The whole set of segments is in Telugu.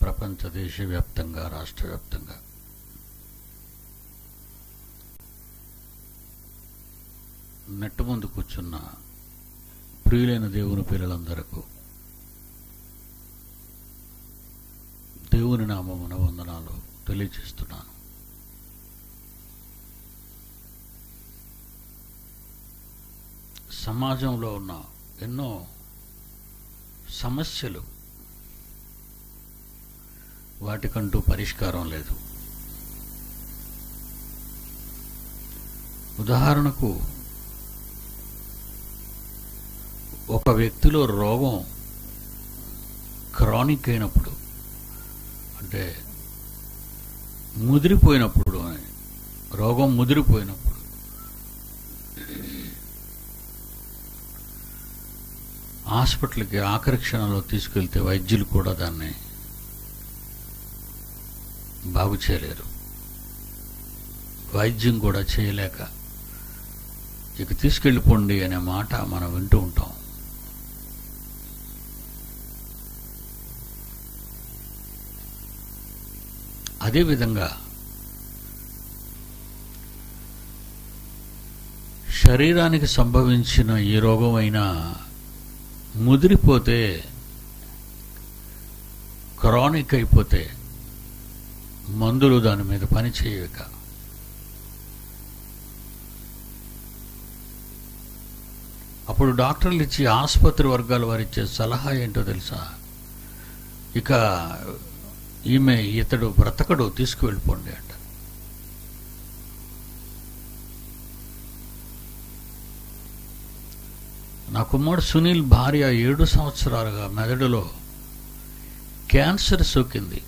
ప్రపంచ దేశవ్యాప్తంగా రాష్ట్ర వ్యాప్తంగా నెట్టు ముందు కూర్చున్న ప్రియులైన దేవుని పిల్లలందరకు దేవుని నామమున వందనాలు తెలియజేస్తున్నాను సమాజంలో ఉన్న ఎన్నో సమస్యలు వాటికంటూ పరిష్కారం లేదు ఉదాహరణకు ఒక వ్యక్తిలో రోగం క్రానిక్ అయినప్పుడు అంటే ముదిరిపోయినప్పుడు రోగం ముదిరిపోయినప్పుడు హాస్పిటల్కి ఆఖరి క్షణంలో తీసుకెళ్తే వైద్యులు కూడా దాన్ని బాగు చేయలేరు వైద్యం కూడా చేయలేక ఇక తీసుకెళ్ళిపోండి అనే మాట మనం వింటూ ఉంటాం అదేవిధంగా శరీరానికి సంభవించిన ఏ రోగమైనా ముదిరిపోతే క్రానిక్ అయిపోతే మందులు దాని మీద పని చేయక అప్పుడు డాక్టర్లు ఇచ్చి ఆసుపత్రి వర్గాల వారు ఇచ్చే సలహా ఏంటో తెలుసా ఇక ఈమె ఇతడు బ్రతకడు తీసుకువెళ్ళిపోండి అంట నా కుమారుడు సునీల్ భార్య ఏడు సంవత్సరాలుగా మెదడులో క్యాన్సర్ సోకింది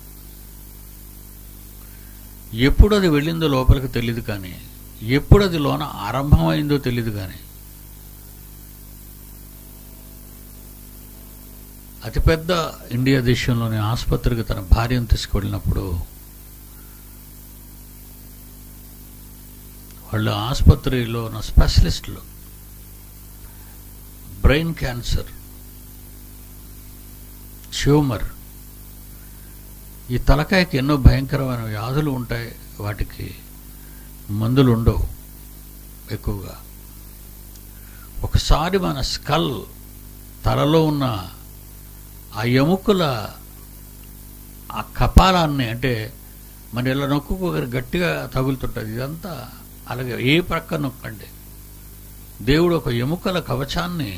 ఎప్పుడు అది వెళ్ళిందో లోపలికి తెలియదు కానీ ఎప్పుడు అది లోన ఆరంభమైందో తెలియదు కానీ అతిపెద్ద ఇండియా దేశంలోని ఆసుపత్రికి తన భార్యను తీసుకువెళ్ళినప్పుడు వాళ్ళు ఆసుపత్రిలో ఉన్న స్పెషలిస్టులు బ్రెయిన్ క్యాన్సర్ ట్యూమర్ ఈ తలకాయకి ఎన్నో భయంకరమైన వ్యాధులు ఉంటాయి వాటికి మందులు ఉండవు ఎక్కువగా ఒకసారి మన స్కల్ తలలో ఉన్న ఆ ఎముకల ఆ కపాలాన్ని అంటే మన ఇలా నొక్కుకోగలి గట్టిగా తగులుతుంటుంది ఇదంతా అలాగే ఏ ప్రక్క నొక్కండి దేవుడు ఒక ఎముకల కవచాన్ని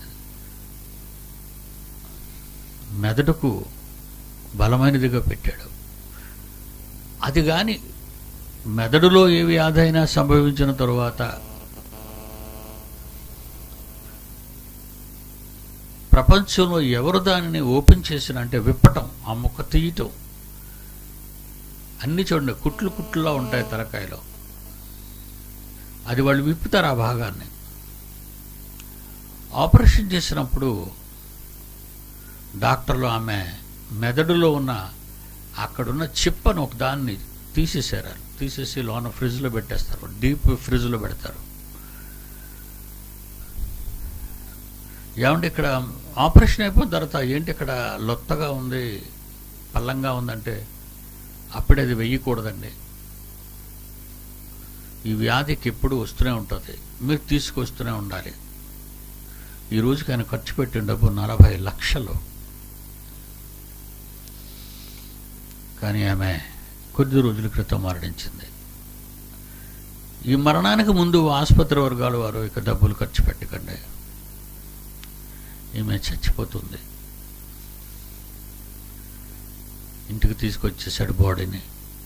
మెదడుకు బలమైనదిగా పెట్టాడు అది కానీ మెదడులో ఏ వ్యాధి అయినా సంభవించిన తరువాత ప్రపంచంలో ఎవరు దానిని ఓపెన్ చేసిన అంటే విప్పటం ఆ ముక్క తీయటం అన్ని చూడండి కుట్లు కుట్లులా ఉంటాయి తలకాయలో అది వాళ్ళు విప్పుతారు ఆ భాగాన్ని ఆపరేషన్ చేసినప్పుడు డాక్టర్లు ఆమె మెదడులో ఉన్న అక్కడున్న చిప్పను ఒక దాన్ని తీసేసారు తీసేసి లోన ఫ్రిడ్జ్లో పెట్టేస్తారు డీప్ ఫ్రిడ్జ్లో పెడతారు ఏమంటే ఇక్కడ ఆపరేషన్ అయిపోయిన తర్వాత ఏంటి ఇక్కడ లొత్తగా ఉంది పల్లంగా ఉందంటే అప్పుడే అది వెయ్యకూడదండి ఈ వ్యాధికి ఎప్పుడు వస్తూనే ఉంటుంది మీరు తీసుకొస్తూనే ఉండాలి ఈ రోజుకి ఆయన ఖర్చు పెట్టిన డబ్బు నలభై లక్షలు కానీ ఆమె కొద్ది రోజుల క్రితం మరణించింది ఈ మరణానికి ముందు ఆసుపత్రి వర్గాల వారు ఇక డబ్బులు ఖర్చు పెట్టకండి ఈమె చచ్చిపోతుంది ఇంటికి తీసుకొచ్చేసాడు బాడీని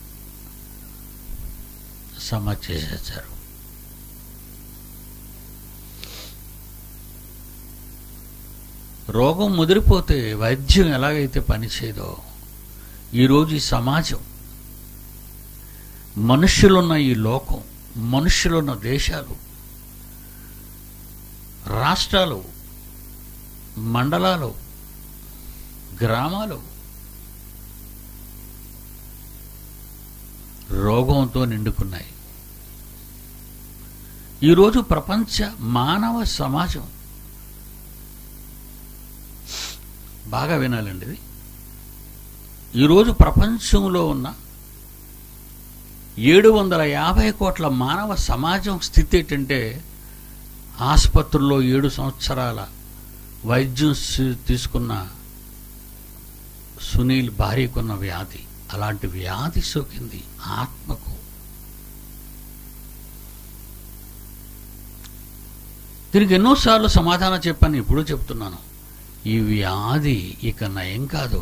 సమాధి చేసేసారు రోగం ముదిరిపోతే వైద్యం ఎలాగైతే పనిచేయదో ఈరోజు ఈ సమాజం మనుష్యులున్న ఈ లోకం మనుష్యులున్న దేశాలు రాష్ట్రాలు మండలాలు గ్రామాలు రోగంతో నిండుకున్నాయి ఈరోజు ప్రపంచ మానవ సమాజం బాగా వినాలండి ఇది ఈరోజు ప్రపంచంలో ఉన్న ఏడు వందల యాభై కోట్ల మానవ సమాజం స్థితి ఏంటంటే ఆసుపత్రుల్లో ఏడు సంవత్సరాల వైద్యం సి- తీసుకున్న సునీల్ భార్యకున్న వ్యాధి అలాంటి వ్యాధి సోకింది ఆత్మకు దీనికి ఎన్నోసార్లు సమాధానం చెప్పాను ఇప్పుడు చెప్తున్నాను ఈ వ్యాధి ఇక నయం కాదు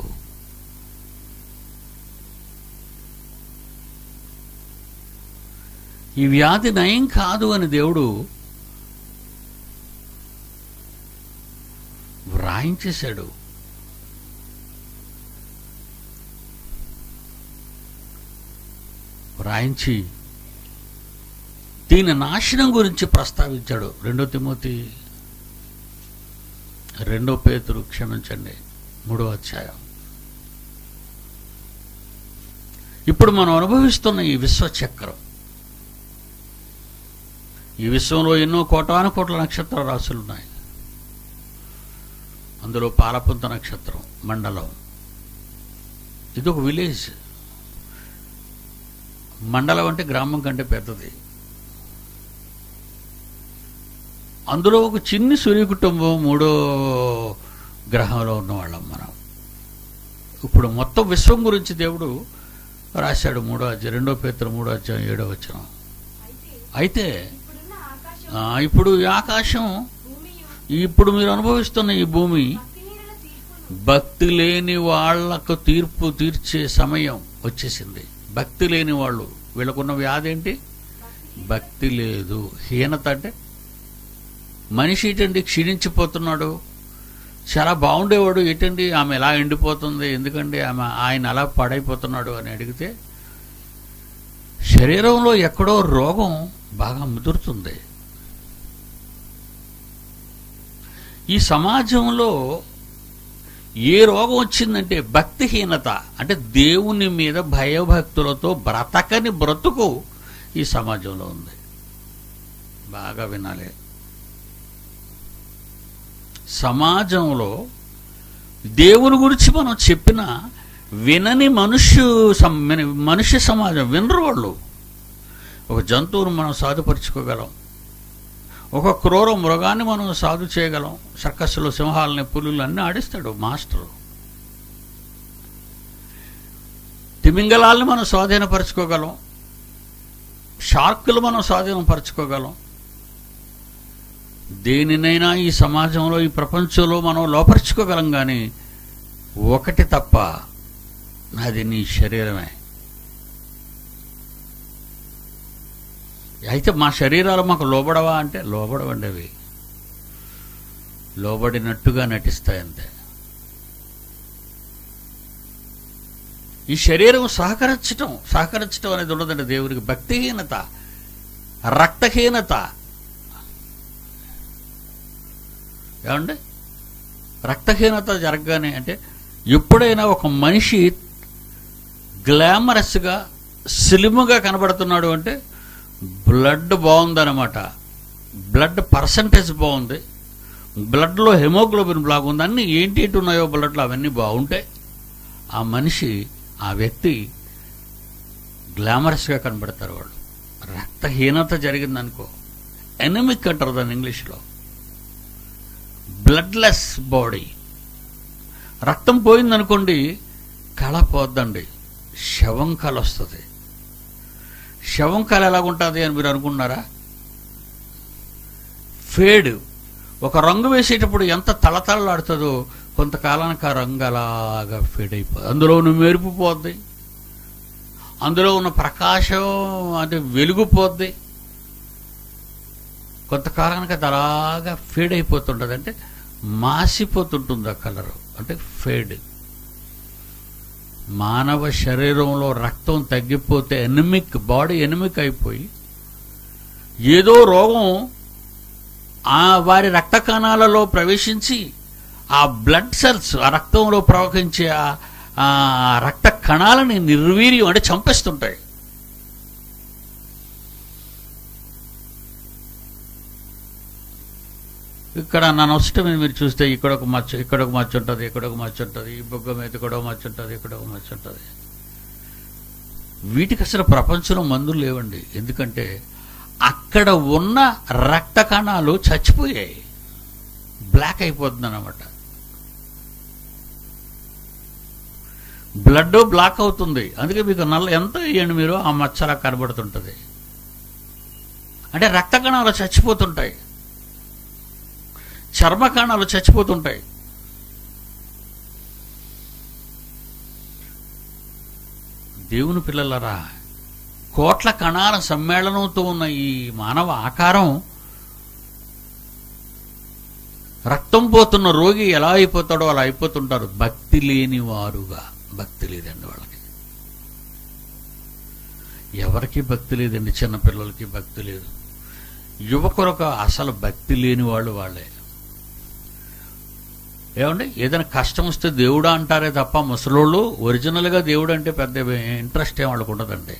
ఈ వ్యాధి నయం కాదు అని దేవుడు వ్రాయించేశాడు వ్రాయించి దీని నాశనం గురించి ప్రస్తావించాడు రెండో తిమోతి రెండో పేతురు క్షమించండి మూడో అధ్యాయం ఇప్పుడు మనం అనుభవిస్తున్న ఈ విశ్వచక్రం ఈ విశ్వంలో ఎన్నో కోటాను కోట్ల నక్షత్ర రాశులు ఉన్నాయి అందులో పాలపుంత నక్షత్రం మండలం ఇది ఒక విలేజ్ మండలం అంటే గ్రామం కంటే పెద్దది అందులో ఒక చిన్ని సూర్య కుటుంబం మూడో గ్రహంలో ఉన్నవాళ్ళం మనం ఇప్పుడు మొత్తం విశ్వం గురించి దేవుడు రాశాడు మూడో అధ్యాయం రెండో పేతురు మూడో అధ్యాయం ఏడో వచ్చిన అయితే అయితే ఇప్పుడున్న ఆకాశం ఆ, ఇప్పుడు ఈ ఆకాశం భూమియు ఇప్పుడు మీరు అనుభవిస్తున్న ఈ భూమి భక్తిహీనుల తీర్పును భక్తి లేని వాళ్లకు తీర్పు తీర్చే సమయం వచ్చేసింది భక్తి లేని వాళ్ళు వీళ్ళకున్న వ్యాధి ఏంటి భక్తి లేదు హీనత అంటే మనిషి ఏంటండి క్షీణించిపోతున్నాడు చాలా బాగుండేవాడు ఏంటండి ఆమె ఎలా ఎండిపోతుంది ఎందుకండి ఆమె ఆయన అలా పాడైపోతున్నాడు అని అడిగితే శరీరంలో ఎక్కడో రోగం బాగా ముదురుతుంది ఈ సమాజంలో ఏ రోగం వచ్చిందంటే భక్తిహీనత అంటే దేవుని మీద భయభక్తులతో బ్రతకని బ్రతుకు ఈ సమాజంలో ఉంది బాగా వినాలి సమాజంలో దేవుని గురించి మనం చెప్పిన వినని మనుష్య సం- మనుష్య సమాజం వినరు వాళ్ళు ఒక జంతువును మనం సాధుపరుచుకోగలం ఒక క్రూర మృగాన్ని మనం సాధు చేయగలం సర్కస్సులో సింహాలని పులులు అన్నీ ఆడిస్తాడు మాస్టరు తిమింగలాల్ని మనం స్వాధీనపరచుకోగలం షార్కులు మనం స్వాధీనపరచుకోగలం దేనినైనా ఈ సమాజంలో ఈ ప్రపంచంలో మనం లోపరుచుకోగలం కానీ ఒకటి తప్ప అది నీ శరీరమే అయితే మా శరీరాలు మాకు లోబడవా అంటే లోబడవండి అవి లోబడినట్టుగా నటిస్తాయి అంతే ఈ శరీరం సహకరించటం సహకరించటం అనేది ఉండదండి దేవునికి భక్తిహీనత రక్తహీనత ఏమండి రక్తహీనత జరగగానే అంటే ఎప్పుడైనా ఒక మనిషి గ్లామరస్గా స్లిమ్గా కనబడుతున్నాడు అంటే బ్లడ్ బాగుందన్నమాట బ్లడ్ పర్సంటేజ్ బాగుంది బ్లడ్లో హెమోగ్లోబిన్ బాగుంది అన్నీ ఏంటి ఏంటి ఉన్నాయో బ్లడ్లో అవన్నీ బాగుంటాయి ఆ మనిషి ఆ వ్యక్తి గ్లామరస్గా కనబడతారు వాళ్ళు రక్తహీనత జరిగిందనుకో ఎనమిక్ అంటారు దాన్ని ఇంగ్లీష్లో బ్లడ్లెస్ బాడీ రక్తం పోయిందనుకోండి కళ పోద్దండి శవం కళ వస్తుంది శవం కళ ఎలాగుంటుంది అని మీరు అనుకున్నారా ఫేడ్ ఒక రంగు వేసేటప్పుడు ఎంత తళతళలాడుతుందో కొంతకాలానికి ఆ రంగు అలాగా ఫేడ్ అయిపోతుంది అందులో ఉన్న మెరుపు పోద్ది అందులో ఉన్న ప్రకాశం అంటే వెలుగుపోద్ది కొంతకాలానికి అది అలాగా ఫేడ్ అయిపోతుంటుంది అంటే మాసిపోతుంటుంది ఆ కలరు అంటే ఫేడ్ మానవ శరీరంలో రక్తం తగ్గిపోతే ఎనిమిక్ బాడీ ఎనిమిక్ అయిపోయి ఏదో రోగం ఆ వారి రక్త కణాలలో ప్రవేశించి ఆ బ్లడ్ సెల్స్ ఆ రక్తంలో ప్రవహించే ఆ- ఆ రక్త కణాలని నిర్వీర్యం అంటే చంపేస్తుంటాయి ఇక్కడ నా నష్టం మీద మీరు చూస్తే ఇక్కడ ఒక మచ్చ ఇక్కడ ఒక మచ్చ ఉంటుంది ఇక్కడ ఒక మచ్చ ఉంటుంది ఈ బొగ్గ మీద ఇక్కడ ఒక మచ్చ ఉంటుంది ఇక్కడ ఒక మచ్చ ఉంటుంది వీటికి అసలు ప్రపంచంలో మందులు లేవండి ఎందుకంటే అక్కడ ఉన్న రక్త కణాలు చచ్చిపోయాయి బ్లాక్ అయిపోతుంది అనమాట బ్లడ్ బ్లాక్ అవుతుంది అందుకే మీకు నల్ల ఎంత వేయండి మీరు ఆ మచ్చలా కనబడుతుంటుంది అంటే రక్త కణాలు చచ్చిపోతుంటాయి చర్మ కణాలు చచ్చిపోతుంటాయి దేవుని పిల్లలరా కోట్ల కణాల సమ్మేళనంతో ఉన్న ఈ మానవ ఆకారం రక్తం పోతున్న రోగి ఎలా అయిపోతాడో అలా అయిపోతుంటారు భక్తి లేని వారుగా భక్తి లేదండి వాళ్ళకి ఎవరికి భక్తి లేదండి చిన్నపిల్లలకి భక్తి లేదు యువకులకు అసలు భక్తి లేని వాళ్ళు వాళ్ళే ఏమండి ఏదైనా కష్టం వస్తే దేవుడా అంటారే తప్ప ముసలోళ్ళు ఒరిజినల్గా దేవుడు అంటే పెద్ద ఇంట్రెస్ట్ ఏం వాళ్ళకు ఉండదండి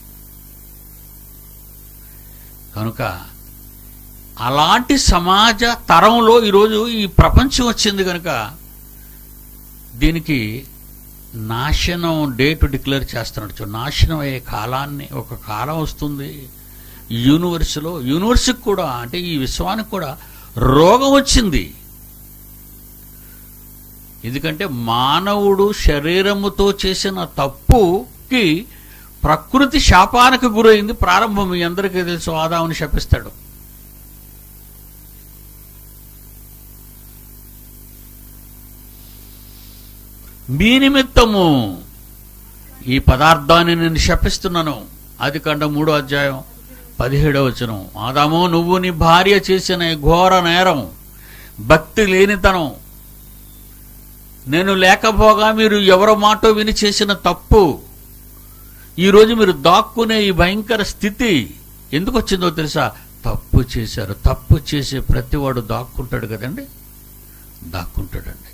కనుక అలాంటి సమాజ తరంలో ఈరోజు ఈ ప్రపంచం వచ్చింది కనుక దీనికి నాశనం డేట్ డిక్లేర్ చేస్తున్నాడు చూడు నాశనం అయ్యే కాలాన్ని ఒక కాలం వస్తుంది యూనివర్స్లో యూనివర్స్కి కూడా అంటే ఈ విశ్వానికి కూడా రోగం వచ్చింది ఎందుకంటే మానవుడు శరీరముతో చేసిన తప్పుకి ప్రకృతి శాపానికి గురైంది ప్రారంభం మీ అందరికీ తెలుసు ఆదాముని శపిస్తాడు మీ నిమిత్తము ఈ పదార్థాన్ని నేను శపిస్తున్నాను అది కండ మూడో అధ్యాయం పదిహేడవ వచనం ఆదాము నువ్వు నీ భార్య చేసిన ఈ ఘోర నేరం భక్తి లేనితనం నేను లేకపోగా మీరు ఎవరో మాటో విని చేసిన తప్పు ఈరోజు మీరు దాక్కునే ఈ భయంకర స్థితి ఎందుకు వచ్చిందో తెలుసా తప్పు చేశారు తప్పు చేసే ప్రతివాడు దాక్కుంటాడు కదండి దాక్కుంటాడండి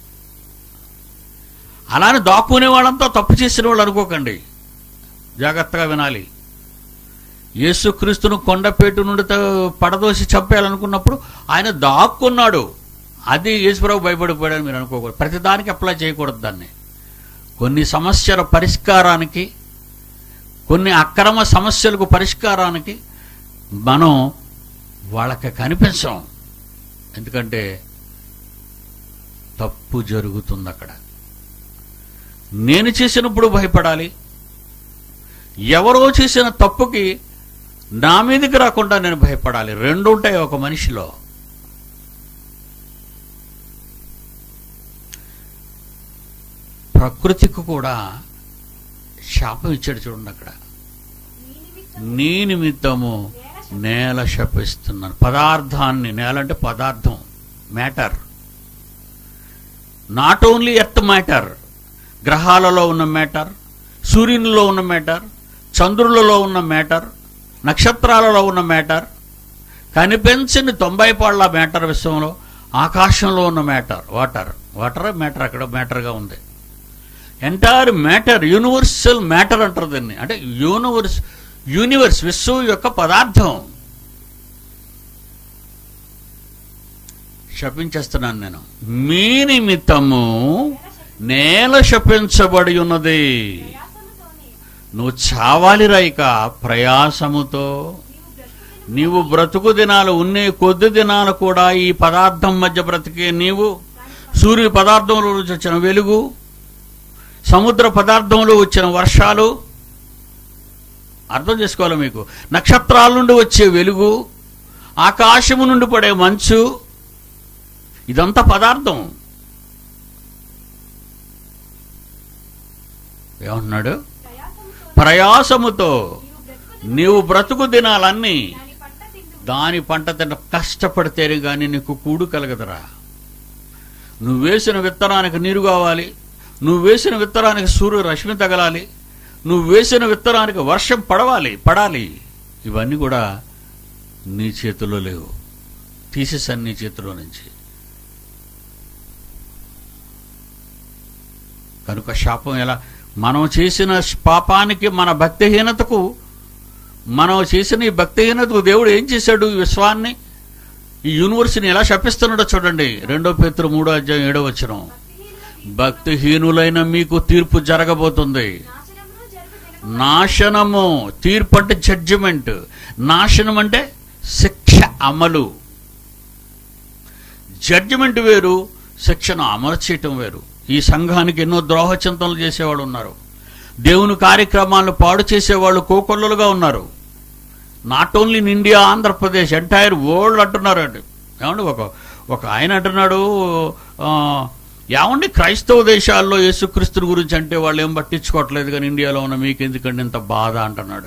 అలానే దాక్కునే వాళ్ళంతా తప్పు చేసిన వాళ్ళు అనుకోకండి జాగ్రత్తగా వినాలి యేసుక్రీస్తును కొండపేటు నుండి త- పడదోసి చంపేయాలనుకున్నప్పుడు ఆయన దాక్కున్నాడు అది యేసుప్రభు భయపడిపోయాడని మీరు అనుకోకూడదు ప్రతిదానికి అప్లై చేయకూడదు దాన్ని కొన్ని సమస్యల పరిష్కారానికి కొన్ని అక్రమ సమస్యలకు పరిష్కారానికి మనం వాళ్ళకి కనిపించాం ఎందుకంటే తప్పు జరుగుతుంది అక్కడ నేను చేసినప్పుడు భయపడాలి ఎవరో చేసిన తప్పుకి నా మీదకి రాకుండా నేను భయపడాలి రెండు ఉంటాయి ఒక మనిషిలో ప్రకృతికి కూడా శాపం ఇచ్చాడు చూడండి అక్కడ నీ నిమిత్తం నీ నిమిత్తము నేల శపిస్తున్నాను పదార్థాన్ని నేల అంటే పదార్థం matter not only earth matter గ్రహాలలో ఉన్న మ్యాటర్ సూర్యునిలో ఉన్న మ్యాటర్ చంద్రులలో ఉన్న మ్యాటర్ నక్షత్రాలలో ఉన్న మ్యాటర్ కనిపించని తొంభై పాళ్ళ మ్యాటర్ విశ్వంలో ఆకాశంలో ఉన్న మ్యాటర్ వాటర్ వాటర్ మ్యాటర్ అక్కడ మ్యాటర్గా ఉంది ఎంటైర్ మ్యాటర్ యూనివర్సల్ మ్యాటర్ అంటారు దీన్ని అంటే యూనివర్స్ యూనివర్స్ విశ్వం యొక్క పదార్థం శపించేస్తున్నాను నేను మీ నిమిత్తము నేల శపించబడి ఉన్నది ప్రయాసముతోనే నువ్వు చావాలి రైక ప్రయాసముతో నీవు బ్రతుకుని నీవు బ్రతుకు దినాలు ఉన్నే కొద్ది దినాలు కూడా ఈ పదార్థం మధ్య బ్రతికే నీవు సూర్య పదార్థంలో నుంచి వచ్చిన వెలుగు సముద్ర పదార్థంలో వచ్చిన వర్షాలు అర్థం చేసుకోవాలి మీకు నక్షత్రాల నుండి వచ్చే వెలుగు ఆకాశము నుండి పడే మంచు ఇదంతా పదార్థం ఏమంటున్నాడు ప్రయాసముతో ప్రయాసముతో నీవు బ్రతుకుని నీవు బ్రతుకు దినాలన్నీ దాని పంట తిందు దాని పంట తిన్న కష్టపడితేనే కానీ నీకు కూడు కలగదురా నువ్వు వేసిన విత్తనానికి నీరు కావాలి నువ్వు వేసిన విత్తనానికి సూర్య రశ్మి తగలాలి నువ్వు వేసిన విత్తనానికి వర్షం పడవాలి పడాలి ఇవన్నీ కూడా నీ చేతిలో లేవు తీసేసాను నీ చేతిలో నుంచి కనుక శాపం ఎలా మనం చేసిన పాపానికి మన భక్తిహీనతకు మనం చేసిన ఈ భక్తిహీనతకు దేవుడు ఏం చేశాడు ఈ విశ్వాన్ని ఈ యూనివర్సిటీని ఎలా శపిస్తున్నాడో చూడండి రెండో పేతురు మూడో అధ్యాయం ఏడో వచ్చిన భక్తిహీనుల భక్తిహీనులైన మీకు తీర్పు జరగబోతుంది నాశనమును జరుగు దినము నాశనము తీర్పు అంటే జడ్జిమెంట్ నాశనం అంటే శిక్ష అమలు జడ్జిమెంట్ వేరు శిక్షను అమలు చేయటం వేరు ఈ సంఘానికి ఎన్నో ద్రోహ చింతనలు చేసేవాడు ఉన్నారు దేవుని కార్యక్రమాలను పాడు చేసేవాళ్ళు కోకొల్లలుగా ఉన్నారు not only in India Andhra Pradesh entire world అంటున్నారు అండి ఏమండి ఒక ఒక ఆయన అంటున్నాడు ఆ, ఏమండి క్రైస్తవ దేశాల్లో యేసుక్రీస్తుని గురించి అంటే వాళ్ళు ఏం పట్టించుకోవట్లేదు కానీ ఇండియాలో ఉన్న మీకు ఎందుకండి ఇంత బాధ అంటున్నాడు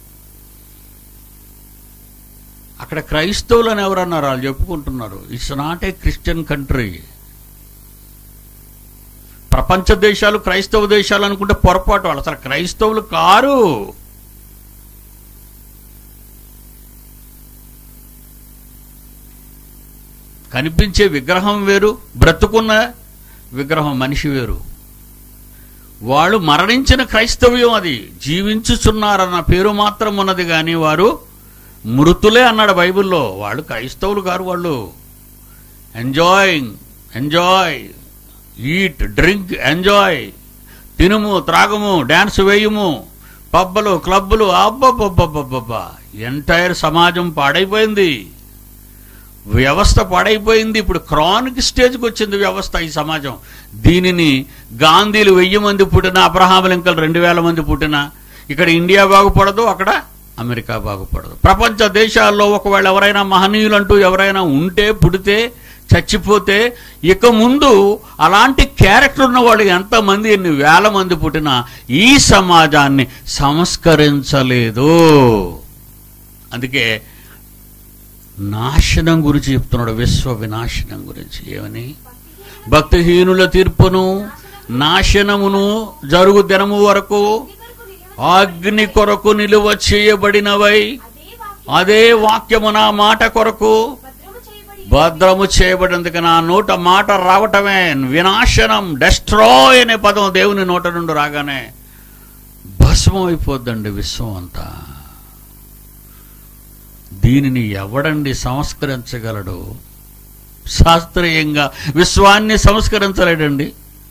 అక్కడ క్రైస్తవులు అని ఎవరన్నారు వాళ్ళు చెప్పుకుంటున్నారు it's not a Christian country ప్రపంచ దేశాలు క్రైస్తవ దేశాలు అనుకుంటే పొరపాటు వాళ్ళు అసలు క్రైస్తవులు కారు కనిపించే విగ్రహం వేరు బ్రతుకున్న విగ్రహం మనిషి వేరు వాళ్ళు మరణించిన క్రైస్తవ్యం అది జీవించుచున్నారన్న పేరు మాత్రం ఉన్నది కానీ వారు మృతులే అన్నాడు బైబిల్లో వాళ్ళు క్రైస్తవులు కారు వాళ్ళు enjoying enjoy eat drink enjoy తినుము త్రాగము డ్యాన్స్ వేయము పబ్బలు క్లబ్బులు అబ్బబ్బబ్బబ్బబ్బా ఎంటైర్ సమాజం పాడైపోయింది వ్యవస్థ పాడైపోయింది ఇప్పుడు క్రానిక్ స్టేజ్కి వచ్చింది వ్యవస్థ ఈ సమాజం దీనిని గాంధీలు వెయ్యి మంది పుట్టిన అబ్రహాం లింకల్ రెండు వేల మంది పుట్టిన ఇక్కడ ఇండియా బాగుపడదు అక్కడ అమెరికా బాగుపడదు ప్రపంచ దేశాల్లో ఒకవేళ ఎవరైనా మహనీయులు అంటూ ఎవరైనా ఉంటే పుడితే చచ్చిపోతే ఇక ముందు అలాంటి క్యారెక్టర్ ఉన్న వాళ్ళు ఎంతమంది ఎన్ని వేల మంది పుట్టినా ఈ సమాజాన్ని సంస్కరించలేదు అందుకే నాశనం గురించి చెప్తున్నాడు విశ్వ వినాశనం గురించి ఏమని భక్తిహీనుల తీర్పును నాశనమును జరుగు దినము వరకు అగ్ని కొరకు నిలువ అగ్ని కొరకు నిలువ చేయబడినవై అదే అదే వాక్యం వాక్యము నా మాట కొరకు భద్రము చేయబడి భద్రము చేయబడినందుకు నా నోట మాట రావటమే వినాశనం డెస్ట్రాయ్ అనే పదం దేవుని నోట నుండి రాగానే భస్మం అయిపోద్దండి విశ్వం అంతా దీనిని ఎవడండి సంస్కరించగలడు శాస్త్రీయంగా విశ్వాన్ని సంస్కరించలేడండి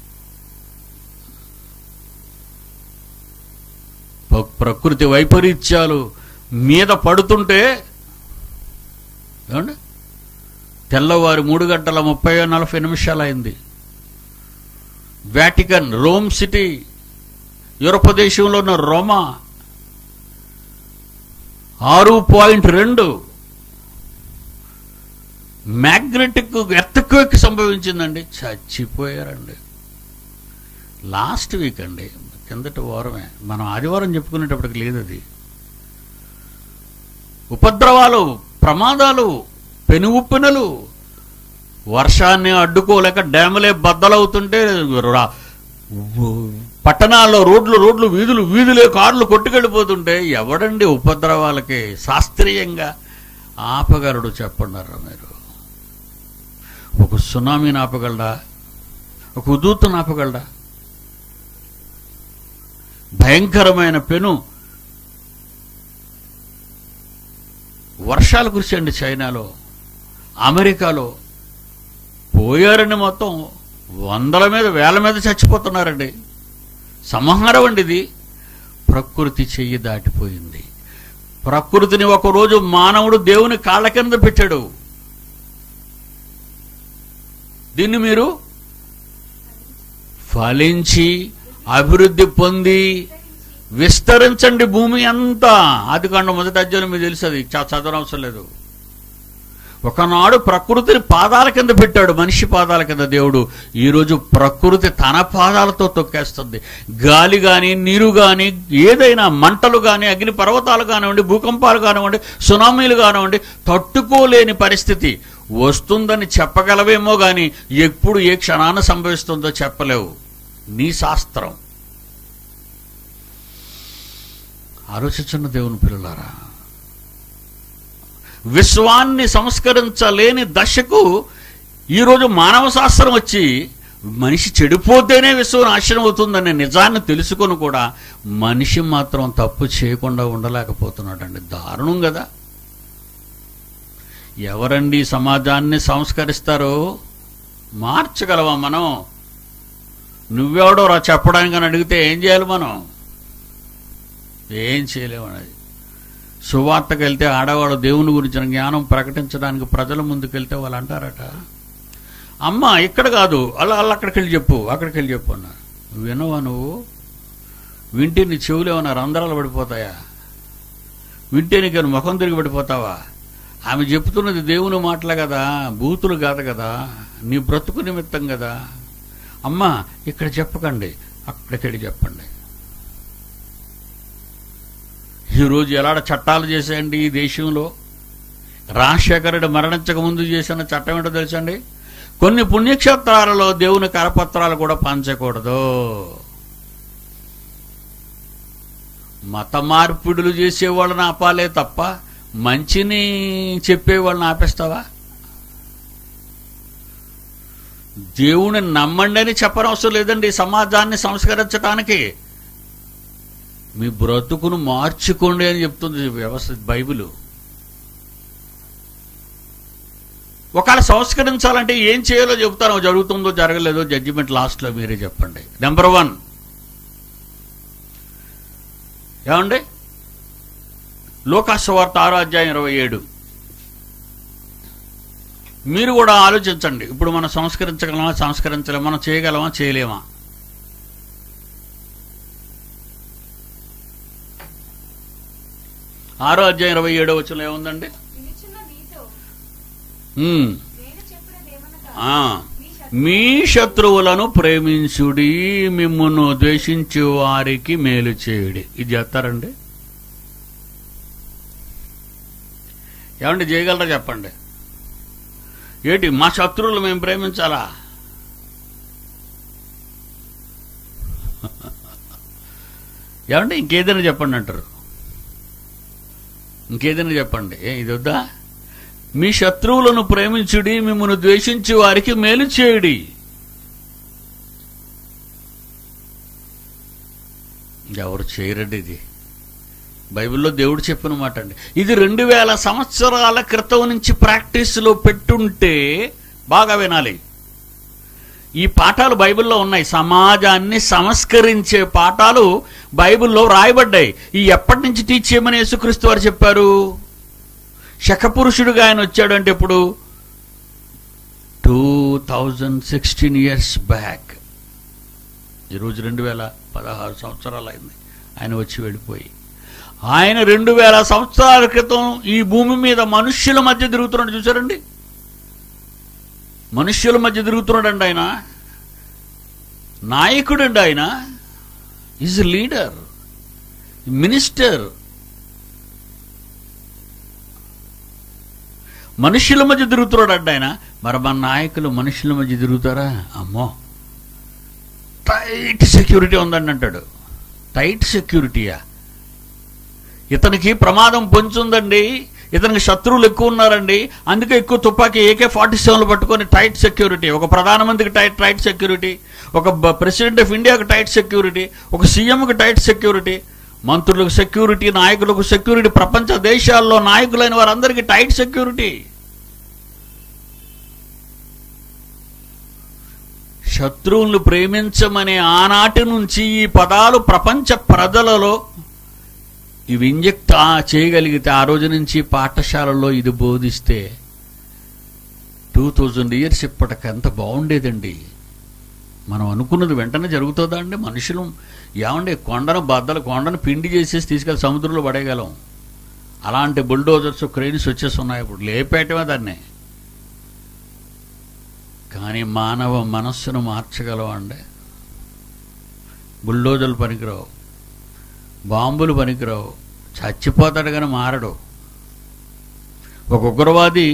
ప్ర- ప్రకృతి వైపరీత్యాలు మీద పడుతుంటే ఏమండి తెల్లవారు మూడు గంటల ముప్పై నలభై నిమిషాలు అయింది వాటికన్ రోమ్ సిటీ యూరప్ దేశంలో ఉన్న రోమా ఆరు పాయింట్ రెండు మ్యాగ్నెటిక్ ఎర్త్క్వేక్ సంభవించిందండి చచ్చిపోయారండి లాస్ట్ వీక్ అండి కిందటి వారమే మనం ఆదివారం చెప్పుకునేటప్పటికి లేదు అది ఉపద్రవాలు ప్రమాదాలు పెనుగుప్పెనలు వర్షాన్ని అడ్డుకోలేక డ్యాములే బద్దలవుతుంటే రా- పట్టణాల్లో రోడ్లు రోడ్లు వీధులు వీధులే కార్లు కొట్టుకెళ్ళిపోతుంటే ఎవడండి ఉపద్రవాలకి శాస్త్రీయంగా ఆపగలడు చెప్పండారా మీరు ఒక సునామీని ఆపగలడా ఒక ఉదూతను ఆపగలడా భయంకరమైన పెను వర్షాలు కురిసండి చైనాలో అమెరికాలో పోయారండి మొత్తం వందల మీద వేల మీద చచ్చిపోతున్నారండి సంహారం అండి ఇది ప్రకృతి చెయ్యి దాటిపోయింది ప్రకృతిని ఒకరోజు మానవుడు దేవుని కాళ్ళ కింద పెట్టాడు దీన్ని మీరు ఫలించి అభివృద్ధి పొంది విస్తరించండి భూమి అంతా అది కాండ మొదటి అధ్యాయం మీకు తెలుసు అది చ- చదవనవసరం లేదు ఒకనాడు ప్రకృతిని పాదాల కింద పెట్టాడు మనిషి పాదాల కింద దేవుడు ఈరోజు ప్రకృతి తన పాదాలతో తొక్కేస్తుంది గాలి గాని నీరు గాని ఏదైనా మంటలు గాని అగ్ని పర్వతాలు కానివ్వండి భూకంపాలు కానివ్వండి సునామీలు కానివ్వండి తట్టుకోలేని పరిస్థితి వస్తుందని చెప్పగలవేమో గాని ఎప్పుడు ఏ క్షణాన సంభవిస్తుందో చెప్పలేవు నీ శాస్త్రం ఆలోచించిన దేవుని పిల్లలారా విశ్వాన్ని సంస్కరించలేని దశకు ఈరోజు మానవ శాస్త్రం వచ్చి మనిషి చెడిపోతేనే విశ్వం నాశనం అవుతుందనే నిజాన్ని తెలుసుకొని కూడా మనిషి మాత్రం తప్పు చేయకుండా ఉండలేకపోతున్నాడండి దారుణం కదా ఎవరండి ఈ సమాజాన్ని సంస్కరిస్తారు మార్చగలవా మనం నువ్వెవడో రా చెప్పడానికి అని అడిగితే ఏం చేయాలి మనం ఏం చేయలేము అనేది సువార్తకు వెళ్తే ఆడవాళ్ళు దేవుని గురించిన జ్ఞానం ప్రకటించడానికి ప్రజల ముందుకు వెళ్తే వాళ్ళు అంటారట అమ్మ ఇక్కడ కాదు అలా అలా అక్కడికి వెళ్ళి చెప్పు అక్కడికి వెళ్ళి చెప్పు అన్నారు వినవా నువ్వు వింటే నీ చెవులు ఏమన్నా రంధ్రాలు పడిపోతాయా వింటే నీకు ముఖం తిరిగి పడిపోతావా ఆమె చెప్తున్నది దేవుని మాటలే కదా బూతులు కాదు కదా నీ బ్రతుకు నిమిత్తం కదా అమ్మా ఇక్కడ చెప్పకండి అక్కడికి వెళ్ళి చెప్పండి ఈరోజు ఎలాడ చట్టాలు చేసేయండి ఈ దేశంలో రాజశేఖరుడు మరణించక ముందు చేసిన చట్టం ఏంటో తెలుసండి కొన్ని పుణ్యక్షేత్రాలలో దేవుని కరపత్రాలు కూడా పంచకూడదు మత మార్పిడులు చేసేవాళ్ళని ఆపాలే తప్ప మంచిని చెప్పేవాళ్ళని ఆపేస్తావా దేవుని నమ్మండి అని చెప్పనవసరం లేదండి సమాజాన్ని సంస్కరించడానికి మీ బ్రతుకును మార్చుకోండి అని చెప్తుంది వ్యవస్థ బైబిల్ ఒకవేళ సంస్కరించాలంటే ఏం చేయాలో చెప్తాను జరుగుతుందో జరగలేదో జడ్జిమెంట్ లాస్ట్లో మీరే చెప్పండి నెంబర్ వన్ ఏమండి లోకాసువార్త ఆరో అధ్యాయం ఇరవై ఏడు మీరు కూడా ఆలోచించండి ఇప్పుడు మనం సంస్కరించగలమా సంస్కరించలేమా మనం చేయగలమా చేయలేమా ఆరో అధ్యాయం ఇరవై ఏడో వచ్చిన ఏముందండి నిలుచున్న నీతో ఉమ్, నేను చెప్పినదేమనగా ఆ. మీ మీ శత్రువులను ప్రేమించుడి మిమ్మును ద్వేషించు వారికి మేలు చేయుడి ఇది చేస్తారండి ఏమండి చేయగలరా చెప్పండి ఏంటి మా శత్రువులు మేము ప్రేమించాలా ఏమండి ఇంకేదైనా చెప్పండి అంటారు ఇంకేదైనా చెప్పండి ఏ ఇది వద్దా మీ శత్రువులను ప్రేమించుడి మిమ్మల్ని ద్వేషించి వారికి మేలు చేయుడి ఎవరు చేయరండి ఇది బైబిల్లో దేవుడు చెప్పిన మాట అండి ఇది రెండు వేల సంవత్సరాల క్రితం నుంచి ప్రాక్టీస్లో పెట్టుంటే బాగా వినాలి ఈ పాఠాలు బైబిల్లో ఉన్నాయి సమాజాన్ని సంస్కరించే పాఠాలు బైబిల్లో రాయబడ్డాయి ఈ ఎప్పటి నుంచి టీచ్ చేయమని యేసుక్రీస్తు వారు చెప్పారు శకపురుషుడుగా ఆయన వచ్చాడంటే ఇప్పుడు two thousand sixteen years back ఈరోజు రెండు వేల పదహారు సంవత్సరాలు అయింది ఆయన వచ్చి వెళ్ళిపోయి ఆయన రెండు వేల సంవత్సరాల క్రితం ఈ భూమి మీద మనుష్యుల మధ్య తిరుగుతున్నాడు చూసారండి మనుష్యుల మధ్య తిరుగుతున్నాడండి ఆయన నాయకుడండి ఆయన ఈజ్ లీడర్ మినిస్టర్ మనుష్యుల మధ్య తిరుగుతున్నాడు ఆయన మరి మన నాయకులు మనుషుల మధ్య తిరుగుతారా అమ్మో టైట్ సెక్యూరిటీ ఉందండి అంటాడు టైట్ సెక్యూరిటీయా ఇతనికి ప్రమాదం పొంచుందండి ఇతనికి శత్రువులు ఎక్కువ ఉన్నారండి అందుకే ఎక్కువ తుపాకీ ఏకే ఫార్టీ సెవెన్లు పట్టుకొని టైట్ సెక్యూరిటీ ఒక ప్రధానమంత్రికి టైట్ టైట్ సెక్యూరిటీ ఒక బ- ప్రెసిడెంట్ ఆఫ్ ఇండియాకి టైట్ సెక్యూరిటీ ఒక సీఎంకి టైట్ సెక్యూరిటీ మంత్రులకు సెక్యూరిటీ నాయకులకు సెక్యూరిటీ ప్రపంచ దేశాల్లో నాయకులైన వారందరికీ టైట్ సెక్యూరిటీ శత్రువులను ప్రేమించమనే ఆనాటి నుంచి ఈ పదాలు ప్రపంచ ప్రజలలో ఇవి ఇంజెక్ట్ ఆ- చేయగలిగితే ఆ రోజు నుంచి పాఠశాలలో ఇది బోధిస్తే టూ థౌజండ్ ఇయర్స్ ఇప్పటికి ఎంత బాగుండేదండి మనం అనుకున్నది వెంటనే జరుగుతుందా అండి మనుషులు ఏమండి కొండను బద్దలు కొండను పిండి చేసేసి తీసుకెళ్ళి సముద్రంలో పడేయగలం అలాంటి బుల్డోజర్స్ క్రెయిన్స్ వచ్చేసి ఉన్నాయి ఇప్పుడు లేపేయటమే దాన్ని కానీ మానవ మనస్సును మార్చగలవా అండి బుల్డోజర్లు పనికిరావు బాంబులు పనికిరావు చచ్చిపోతాడు కానీ మారడు ఒక ఉగ్రవాది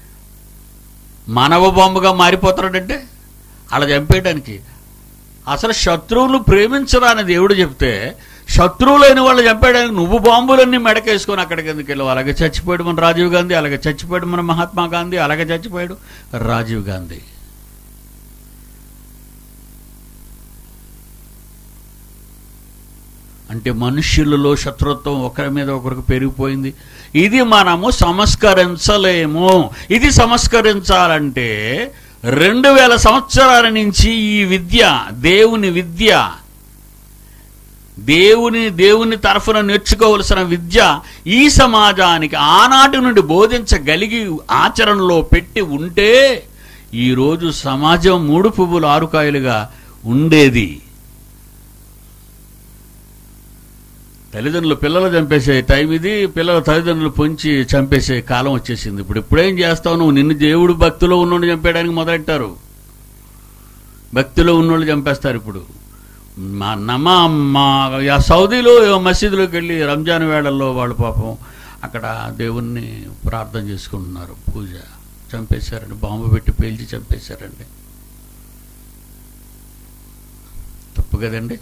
మానవ బాంబుగా మారిపోతాడంటే అలా చంపేయడానికి అసలు శత్రువులు ప్రేమించరా అని దేవుడు చెప్తే శత్రువులైన వాళ్ళు చంపేయడానికి నువ్వు బాంబులన్నీ మెడకేసుకొని అక్కడికి ఎందుకు వెళ్ళావు అలాగే చచ్చిపోయాడు మన రాజీవ్ గాంధీ అలాగే చచ్చిపోయాడు మన మహాత్మా గాంధీ అలాగే చచ్చిపోయాడు రాజీవ్ గాంధీ అంటే మనుష్యులలో శత్రుత్వం ఒకరి మీద ఒకరికి పెరిగిపోయింది ఇది మనము సంస్కరించలేము ఇది సంస్కరించాలంటే రెండు వేల సంవత్సరాల నుంచి ఈ విద్య దేవుని విద్య దేవుని దేవుని తరఫున నేర్చుకోవలసిన విద్య ఈ సమాజానికి ఆనాటి నుండి బోధించగలిగి ఆచరణలో పెట్టి ఉంటే ఈరోజు సమాజం మూడు పువ్వులు ఆరుకాయలుగా ఉండేది తల్లిదండ్రులు పిల్లలు చంపేసే టైం ఇది పిల్లల తల్లిదండ్రులు పొంచి చంపేసే కాలం వచ్చేసింది ఇప్పుడు ఇప్పుడేం చేస్తావు నువ్వు నిన్ను దేవుడు భక్తిలో ఉన్నోడు చంపేయడానికి మొదలెట్టారు భక్తిలో ఉన్నోళ్ళు చంపేస్తారు ఇప్పుడు మా నమ్మ మా ఆ సౌదీలో మసీదులోకి వెళ్ళి రంజాన్ వేళల్లో వాళ్ళు పాపం అక్కడ దేవుణ్ణి ప్రార్థన చేసుకుంటున్నారు పూజ చంపేశారండి బాంబు పెట్టి పేల్చి చంపేశారండి తప్పు కదండి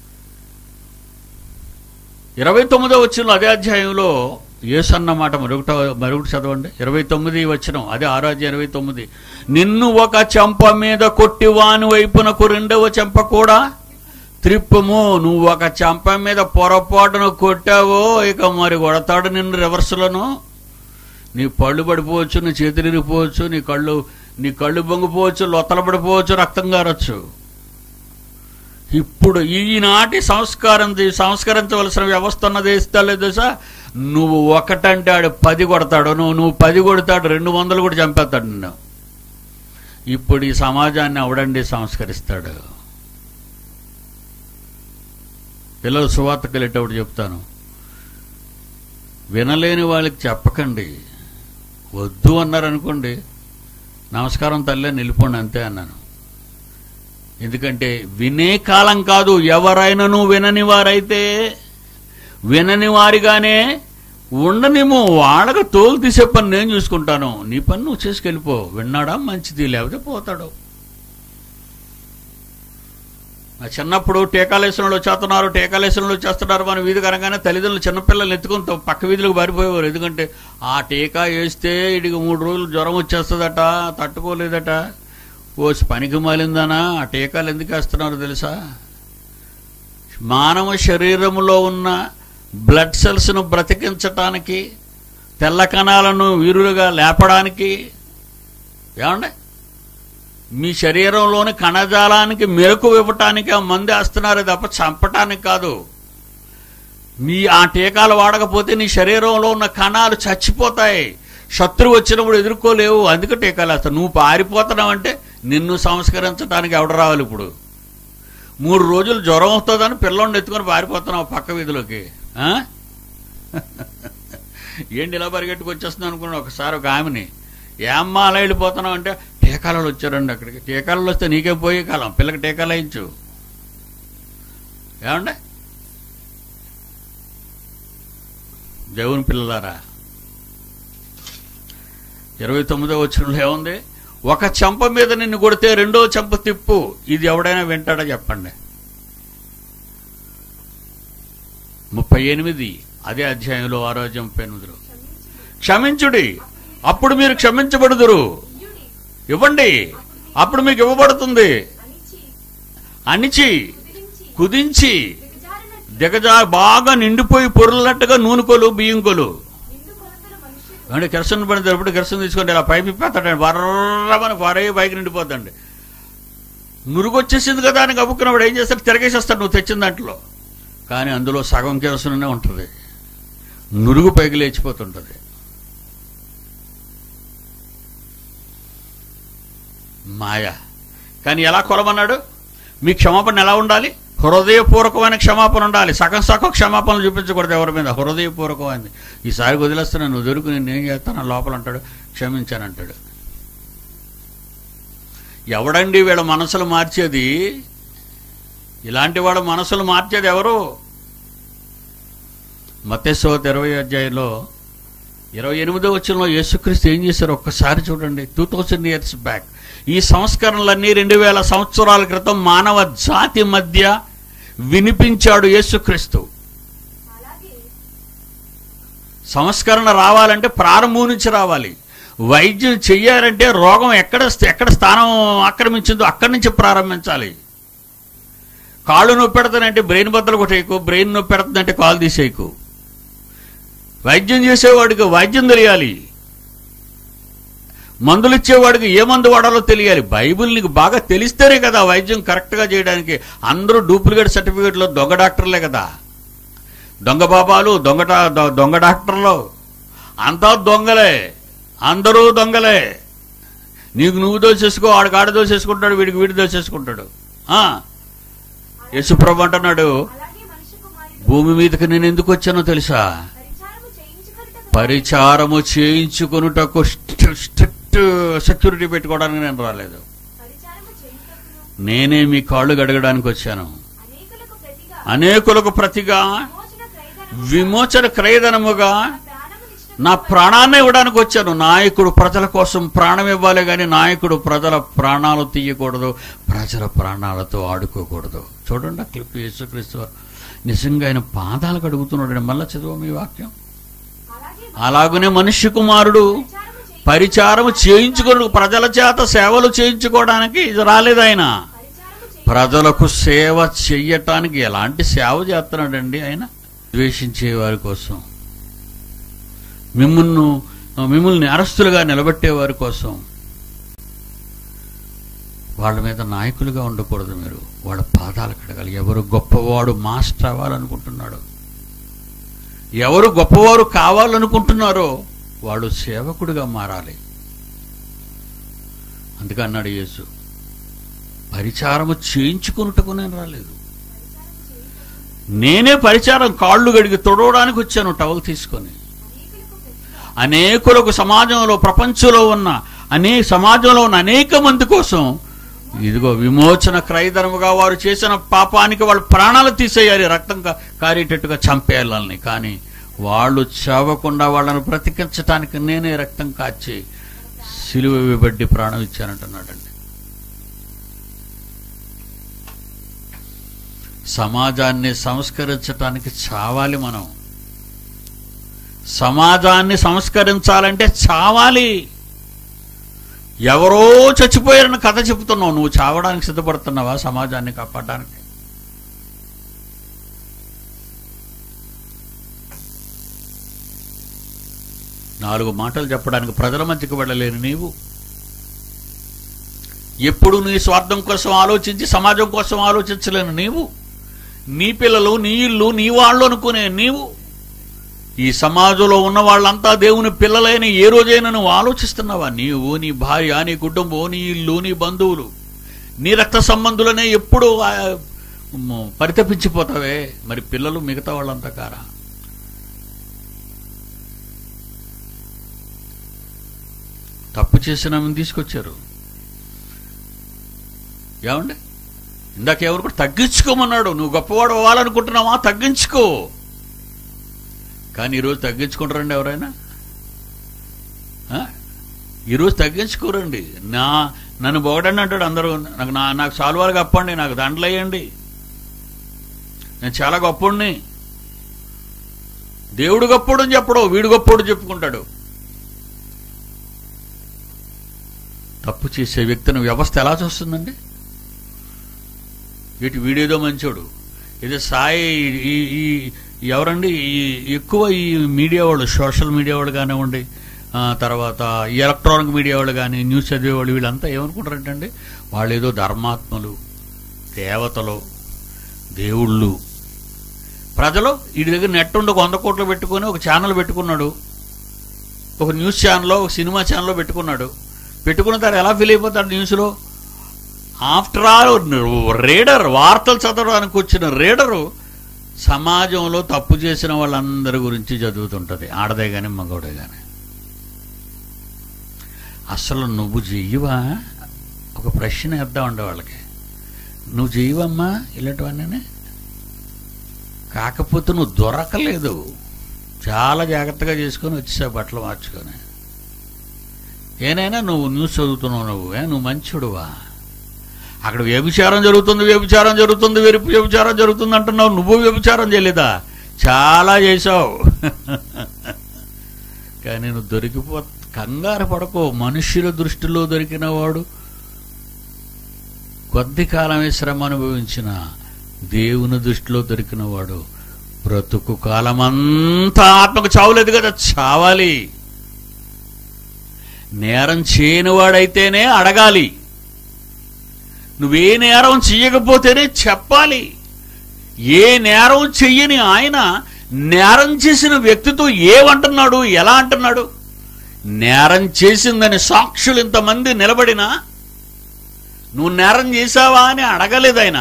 ఇరవై తొమ్మిదో వచ్చిన అదే అధ్యాయంలో యేసు అన్న మాట మరొకట మరొకటి చదవండి ఇరవై తొమ్మిది వచ్చిన అదే ఆరాధ్య ఇరవై తొమ్మిది నిన్ను ఒక చెంప మీద కొట్టి వాని వైపునకు రెండవ చెంప కూడా త్రిప్పము నువ్వు ఒక చెంప మీద పొరపాటును కొట్టావో ఇక మరి కొడతాడు నిన్ను రివర్సులను నీ పళ్ళు పడిపోవచ్చు నీ చేతులు ఇరిగిపోవచ్చు నీ కళ్ళు నీ కళ్ళు బొంగిపోవచ్చు లొత్తలు పడిపోవచ్చు రక్తం గారచ్చు ఇప్పుడు ఈనాటి సంస్కారం సంస్కరించవలసిన వ్యవస్థ ఉన్నది ఇస్తాలేదు తెలుసా నువ్వు ఒకటంటే ఆడు పది కొడతాడు నువ్వు నువ్వు పది కొడతాడు రెండు వందలు కూడా చంపేస్తాడు నిన్ను ఇప్పుడు ఈ సమాజాన్ని అవడండి సంస్కరిస్తాడు పిల్లలు సువార్తకు వెళ్ళేటప్పుడు చెప్తాను వినలేని వాళ్ళకి చెప్పకండి వద్దు అన్నారనుకోండి నమస్కారం తల్లే నిలిపోండి అంతే అన్నాను ఎందుకంటే వినే కాలం కాదు ఎవరైనాను వినని వారైతే వినని వారిగానే ఉండనేమో వాళ్ళకి తోలు తీసే పని నేను చూసుకుంటాను నీ పని నువ్వు చేసుకెళ్ళిపో విన్నాడా మంచిది లేకపోతే పోతాడు నా చిన్నప్పుడు టీకాలేసనలో చేస్తున్నారు టీకాలేసనలో చేస్తున్నారు మన వీధి కనగానే తల్లిదండ్రులు చిన్నపిల్లలు ఎత్తుకుని త- పక్క వీధులకు పారిపోయేవారు ఎందుకంటే ఆ టీకా వేస్తే ఇడికి మూడు రోజులు జ్వరం వచ్చేస్తుందట తట్టుకోలేదట ఓ పనికి మాలిందనా ఆ టీకాలు ఎందుకు వేస్తున్నారు తెలుసా మానవ శరీరములో ఉన్న బ్లడ్ సెల్స్ను బ్రతికించటానికి తెల్ల కణాలను వీరులుగా లేపడానికి ఏమండి మీ శరీరంలోని కణజాలానికి మెరుకు ఇవ్వటానికి ఆ మందు వేస్తున్నారు తప్ప చంపటానికి కాదు మీ ఆ టీకాలు వాడకపోతే నీ శరీరంలో ఉన్న కణాలు చచ్చిపోతాయి శత్రువు వచ్చినప్పుడు ఎదుర్కోలేవు అందుకే టీకాలు వేస్తావు నువ్వు పారిపోతున్నావు అంటే నిన్ను సంస్కరించడానికి ఎవడ రావాలి ఇప్పుడు మూడు రోజులు జ్వరం వస్తుందని పిల్లోడిని ఎత్తుకొని పారిపోతున్నావు పక్క వీధిలోకి ఆ? ఏంటి ఇలా పరిగెట్టుకు వచ్చేస్తుంది అనుకున్నాను ఒకసారి ఒక ఆమెని ఏమ్మా అలా వెళ్ళిపోతున్నావు అంటే టీకాలలో వచ్చారండి అక్కడికి టీకాలలో వస్తే నీకే పోయే కాలం పిల్లకి టీకాలు వేయించు ఏమండి దేవుని పిల్లలారా ఇరవై తొమ్మిదో వచ్చినలో ఏముంది ఒక చెంప మీద నిన్ను కొడితే రెండో చెంప తిప్పు ఇది ఎవడైనా వింటాడా చెప్పండి ముప్పై ఎనిమిది అదే అధ్యాయంలో ఆరోగ్యం ముప్పై ఎనిమిదిలో క్షమించుడి అప్పుడు మీరు క్షమించబడుదురు ఇయ్యుడి ఇవ్వండి అప్పుడు మీకు ఇవ్వబడుతుంది అనిచి అణిచి కుదిరించి కుదించి దిగజారిన దిగజా బాగా నిండిపోయి పొరులట్టుగా నూనె కొలు బియ్యం కొలు నిండు కొలతలు మనుషులు అంటే కిరసన పడిన తరపుడు కిరసన తీసుకొని ఇలా పైపు ఇప్పేస్తాడండి వర్రమని పారే పైకి నిండిపోద్దండి నురుగు వచ్చేసింది కదా అని కబుక్కున్నప్పుడు ఏం చేస్తాడు తిరగేసేస్తాడు నువ్వు తెచ్చిన దాంట్లో కానీ అందులో సగం కిరసననే ఉంటుంది నురుగు పైకి లేచిపోతుంటుంది మాయ కానీ ఎలా కొలమన్నాడు మీ క్షమాపణ ఎలా ఉండాలి హృదయపూర్వకమైన క్షమాపణ ఉండాలి సగం సగం క్షమాపణలు చూపించకూడదు ఎవరి మీద హృదయపూర్వకమైంది ఈసారి వదిలేస్తున్నా నువ్వు దొరుకు నేను ఏం చేస్తాను లోపల అంటాడు క్షమించానంటాడు ఎవడండి వీళ్ళ మనసులు మార్చేది ఇలాంటి వాడు మనసులు మార్చేది ఎవరు మతేశ్వత ఇరవై అధ్యాయంలో ఇరవై ఎనిమిదో వచ్చంలో యేసుక్రీస్తు ఏం చేశారు ఒక్కసారి చూడండి టూ థౌజండ్ ఇయర్స్ బ్యాక్ ఈ సంస్కరణలన్నీ రెండు వేల సంవత్సరాల క్రితం మానవ జాతి మధ్య వినిపించాడు యేసుక్రీస్తు అలాగే సంస్కరణ రావాలంటే ప్రారంభం నుంచి రావాలి వైద్యం చెయ్యాలంటే రోగం ఎక్కడ ఎక్కడ స్థానం ఆక్రమించిందో అక్కడి నుంచి ప్రారంభించాలి కాళ్ళు నొప్పి పెడతానంటే బ్రెయిన్ బద్దలు కొట్టేయకు బ్రెయిన్ నొప్పి పెడుతుందంటే కాలు తీసేయకు వైద్యం చేసేవాడికి వైద్యం తెలియాలి మందులు ఇచ్చేవాడికి ఏ మందు వాడాలో తెలియాలి బైబిల్ నీకు బాగా తెలిస్తేనే కదా వైద్యం కరెక్ట్గా చేయడానికి అందరూ డూప్లికేట్ సర్టిఫికేట్లో దొంగ డాక్టర్లే కదా దొంగ బాబాలు దొంగ డా- దొ- దొంగ డాక్టర్లు అంతా దొంగలే అందరూ దొంగలే నీకు నువ్వు దోచేసుకో ఆడికి ఆడ దోచేసుకుంటాడు వీడికి వీడి దోచేసుకుంటాడు ఆ, యేసుప్రభు అంటున్నాడు అలాగే మనిషి కుమారుడు భూమి మీదకి నేను ఎందుకు వచ్చానో తెలుసా పరిచారము చేయించుకొనుటకు పరిచారము చేయించుకొనుటకు స్ట్రి- స్ట్రిక్ట్ సెక్యూరిటీ పెట్టుకోవడానికి నేను రాలేదు పరిచారము చేయుటకును నేనే మీ కాళ్ళు గడగడానికి వచ్చాను అనేకులకు ప్రతిగా అనేకులకు ప్రతిగా విమోచన క్రయధనము విమోచన క్రయధనముగా ప్రాణము నా ప్రాణాన్ని ఇవ్వడానికి వచ్చాను నాయకుడు ప్రజల కోసం ప్రాణం ఇవ్వాలి కానీ నాయకుడు ప్రజల ప్రాణాలు తీయకూడదు ప్రజల ప్రాణాలతో ఆడుకోకూడదు చూడండి ఆ క్లిప్ యేసుక్రీస్తు వారు నిజంగా ఆయన పాదాలు కడుగుతున్నాడు మళ్ళా చదువు మీ వాక్యం అలాగే అలాగనే మనుష్య కుమారుడు పరిచారము చేయి పరిచారం చేయించుకుని ప్రజల చేత సేవలు చేయించుకోవడానికి ఇది రాలేదు ఆయన పరిచారము చేయి ప్రజలకు సేవ చెయ్యటానికి ఎలాంటి సేవ చేస్తున్నాడండి ఆయన ద్వేషించే వారి కోసం మిమ్మల్ని మిమ్మల్ని అరెస్టులుగా నిలబెట్టే వారి కోసం వాళ్ళ మీద నాయకులుగా ఉండకూడదు మీరు వాళ్ళ పాదాలు కడగాలి ఎవరు గొప్పవాడు మాస్టర్ అవ్వాలనుకుంటున్నాడు ఎవరు గొప్పవారు కావాలనుకుంటున్నారో వాడు సేవకుడిగా మారాలి అందుకే అన్నాడు యేసు పరిచారము చేయించుకున్నట్టుకు నేను రాలేదు నేనే పరిచారం కాళ్ళు గడిగి తొడవడానికి వచ్చాను టవల్ తీసుకొని అనేకులకు ప్రతిగా అనేకులకు సమాజంలో ప్రపంచంలో ఉన్న అనే సమాజంలో ఉన్న అనేక మంది కోసం ఇదిగో విమోచన క్రయధనముగా వారు చేసిన పాపానికి వాళ్ళు ప్రాణాలు తీసేయాలి రక్తం కా- కారేటట్టుగా చంపేయాలని కానీ వాళ్ళు చావకుండా వాళ్ళను బ్రతికించటానికి నేనే రక్తం కాచి సిలువ ఇవ్వబడి ప్రాణం ఇచ్చానంటున్నాడండి సమాజాన్ని సంస్కరించటానికి చావాలి మనం సమాజాన్ని సంస్కరించాలంటే చావాలి ఎవరో చచ్చిపోయారని కథ చెబుతున్నావు నువ్వు చావడానికి సిద్ధపడుతున్నావా సమాజాన్ని కాపాడడానికి నాలుగు మాటలు చెప్పడానికి ప్రజల మధ్యకు వెళ్ళలేని నీవు ఎప్పుడు నీ స్వార్థం కోసం ఆలోచించి సమాజం కోసం ఆలోచించలేని నీవు నీ పిల్లలు నీ ఇల్లు నీ వాళ్ళు అనుకునే నీవు ఈ సమాజంలో ఉన్న వాళ్ళంతా దేవుని పిల్లలైన ఏ రోజైనా నువ్వు ఆలోచిస్తున్నావా నీవు నీ భార్య నీ కుటుంబం నీ ఇల్లు నీ బంధువులు నీ రక్త సంబంధులనే ఎప్పుడు ఆ, మ్, పరితపించిపోతావే మరి పిల్లలు మిగతా వాళ్ళంతా కారా తప్పు చేసిన ఆమెను తీసుకొచ్చారు ఏమండి ఇందాక ఎవరు కూడా తగ్గించుకోమన్నాడు నువ్వు గొప్పవాడు అవ్వాలనుకుంటున్నావా తగ్గించుకో కానీ ఈరోజు తగ్గించుకుంటారండి ఎవరైనా ఆ? ఈరోజు తగ్గించుకోరండి నా నన్ను పొగడండి అంటాడు అందరూ నాకు నా నాకు సాల్వాలు కప్పండి నాకు దండలు వేయండి నేను చాలా గొప్పోడిని దేవుడు గొప్పోడు అని చెప్పడు వీడు గొప్పోడు చెప్పుకుంటాడు తప్పు చేసే వ్యక్తిని వ్యవస్థ ఎలా చూస్తుందండి వీటి వీడేదో మంచోడు ఇది సాయి ఈ ఈ ఎవరండి ఈ ఎక్కువ ఈ మీడియా వాళ్ళు సోషల్ మీడియా వాళ్ళు కానివ్వండి ఆ, తర్వాత ఈ ఎలక్ట్రానిక్ మీడియా వాళ్ళు కానీ న్యూస్ చదివేవాళ్ళు వీళ్ళంతా ఏమనుకుంటారంటండి వాళ్ళు ఏదో ధర్మాత్మలు దేవతలు దేవుళ్ళు ప్రజలు వీడి దగ్గర నెట్ ఉండి ఒక వంద కోట్లు పెట్టుకొని ఒక ఛానల్ పెట్టుకున్నాడు ఒక న్యూస్ ఛానల్లో ఒక సినిమా ఛానల్లో పెట్టుకున్నాడు పెట్టుకున్న తర్వాత ఎలా ఫీల్ అయిపోతాడు న్యూస్లో ఆఫ్టర్ ఆల్ రీడర్ వార్తలు చదవడానికి వచ్చిన రీడరు సమాజంలో తప్పు చేసిన వాళ్ళందరి గురించి చదువుతుంటది ఆడదే గాని మగోడే గాని అసలు నువ్వు చెయ్యవా ఒక ప్రశ్న వేద్దామండి వాళ్ళకి నువ్వు చెయ్యవమ్మా ఇలాంటివన్నీ కాకపోతే నువ్వు దొరకలేదు చాలా జాగ్రత్తగా చేసుకొని వచ్చేసావు బట్టలు మార్చుకొని ఏనైనా నువ్వు న్యూస్ చదువుతున్నావు నువ్వు ఏ నువ్వు మంచిడువా అక్కడ వ్యభిచారం జరుగుతుంది వ్యభిచారం జరుగుతుంది వెరుపు వ్యభిచారం జరుగుతుంది అంటున్నావు నువ్వు వ్యభిచారం చేయలేదా చాలా చేశావు కానీ నువ్వు దొరికిపో కంగారు పడకో మనుష్యుల దృష్టిలో దొరికిన వాడు కొద్ది కాలమే శ్రమ అనుభవించిన దేవుని దృష్టిలో దొరికిన వాడు బ్రతుకు కాలమంతా ఆత్మకు చావులేదు కదా చావాలి నేరం చేయని వాడైతేనే అడగాలి నువ్వే నేరం చెయ్యకపోతేనే చెప్పాలి ఏ నేరం చెయ్యని ఆయన నేరం చేసిన వ్యక్తితో ఏమంటున్నాడు ఎలా అంటున్నాడు నేరం చేసిందని సాక్షులు ఇంతమంది నిలబడినా నువ్వు నేరం చేశావా అని అడగలేదు ఆయన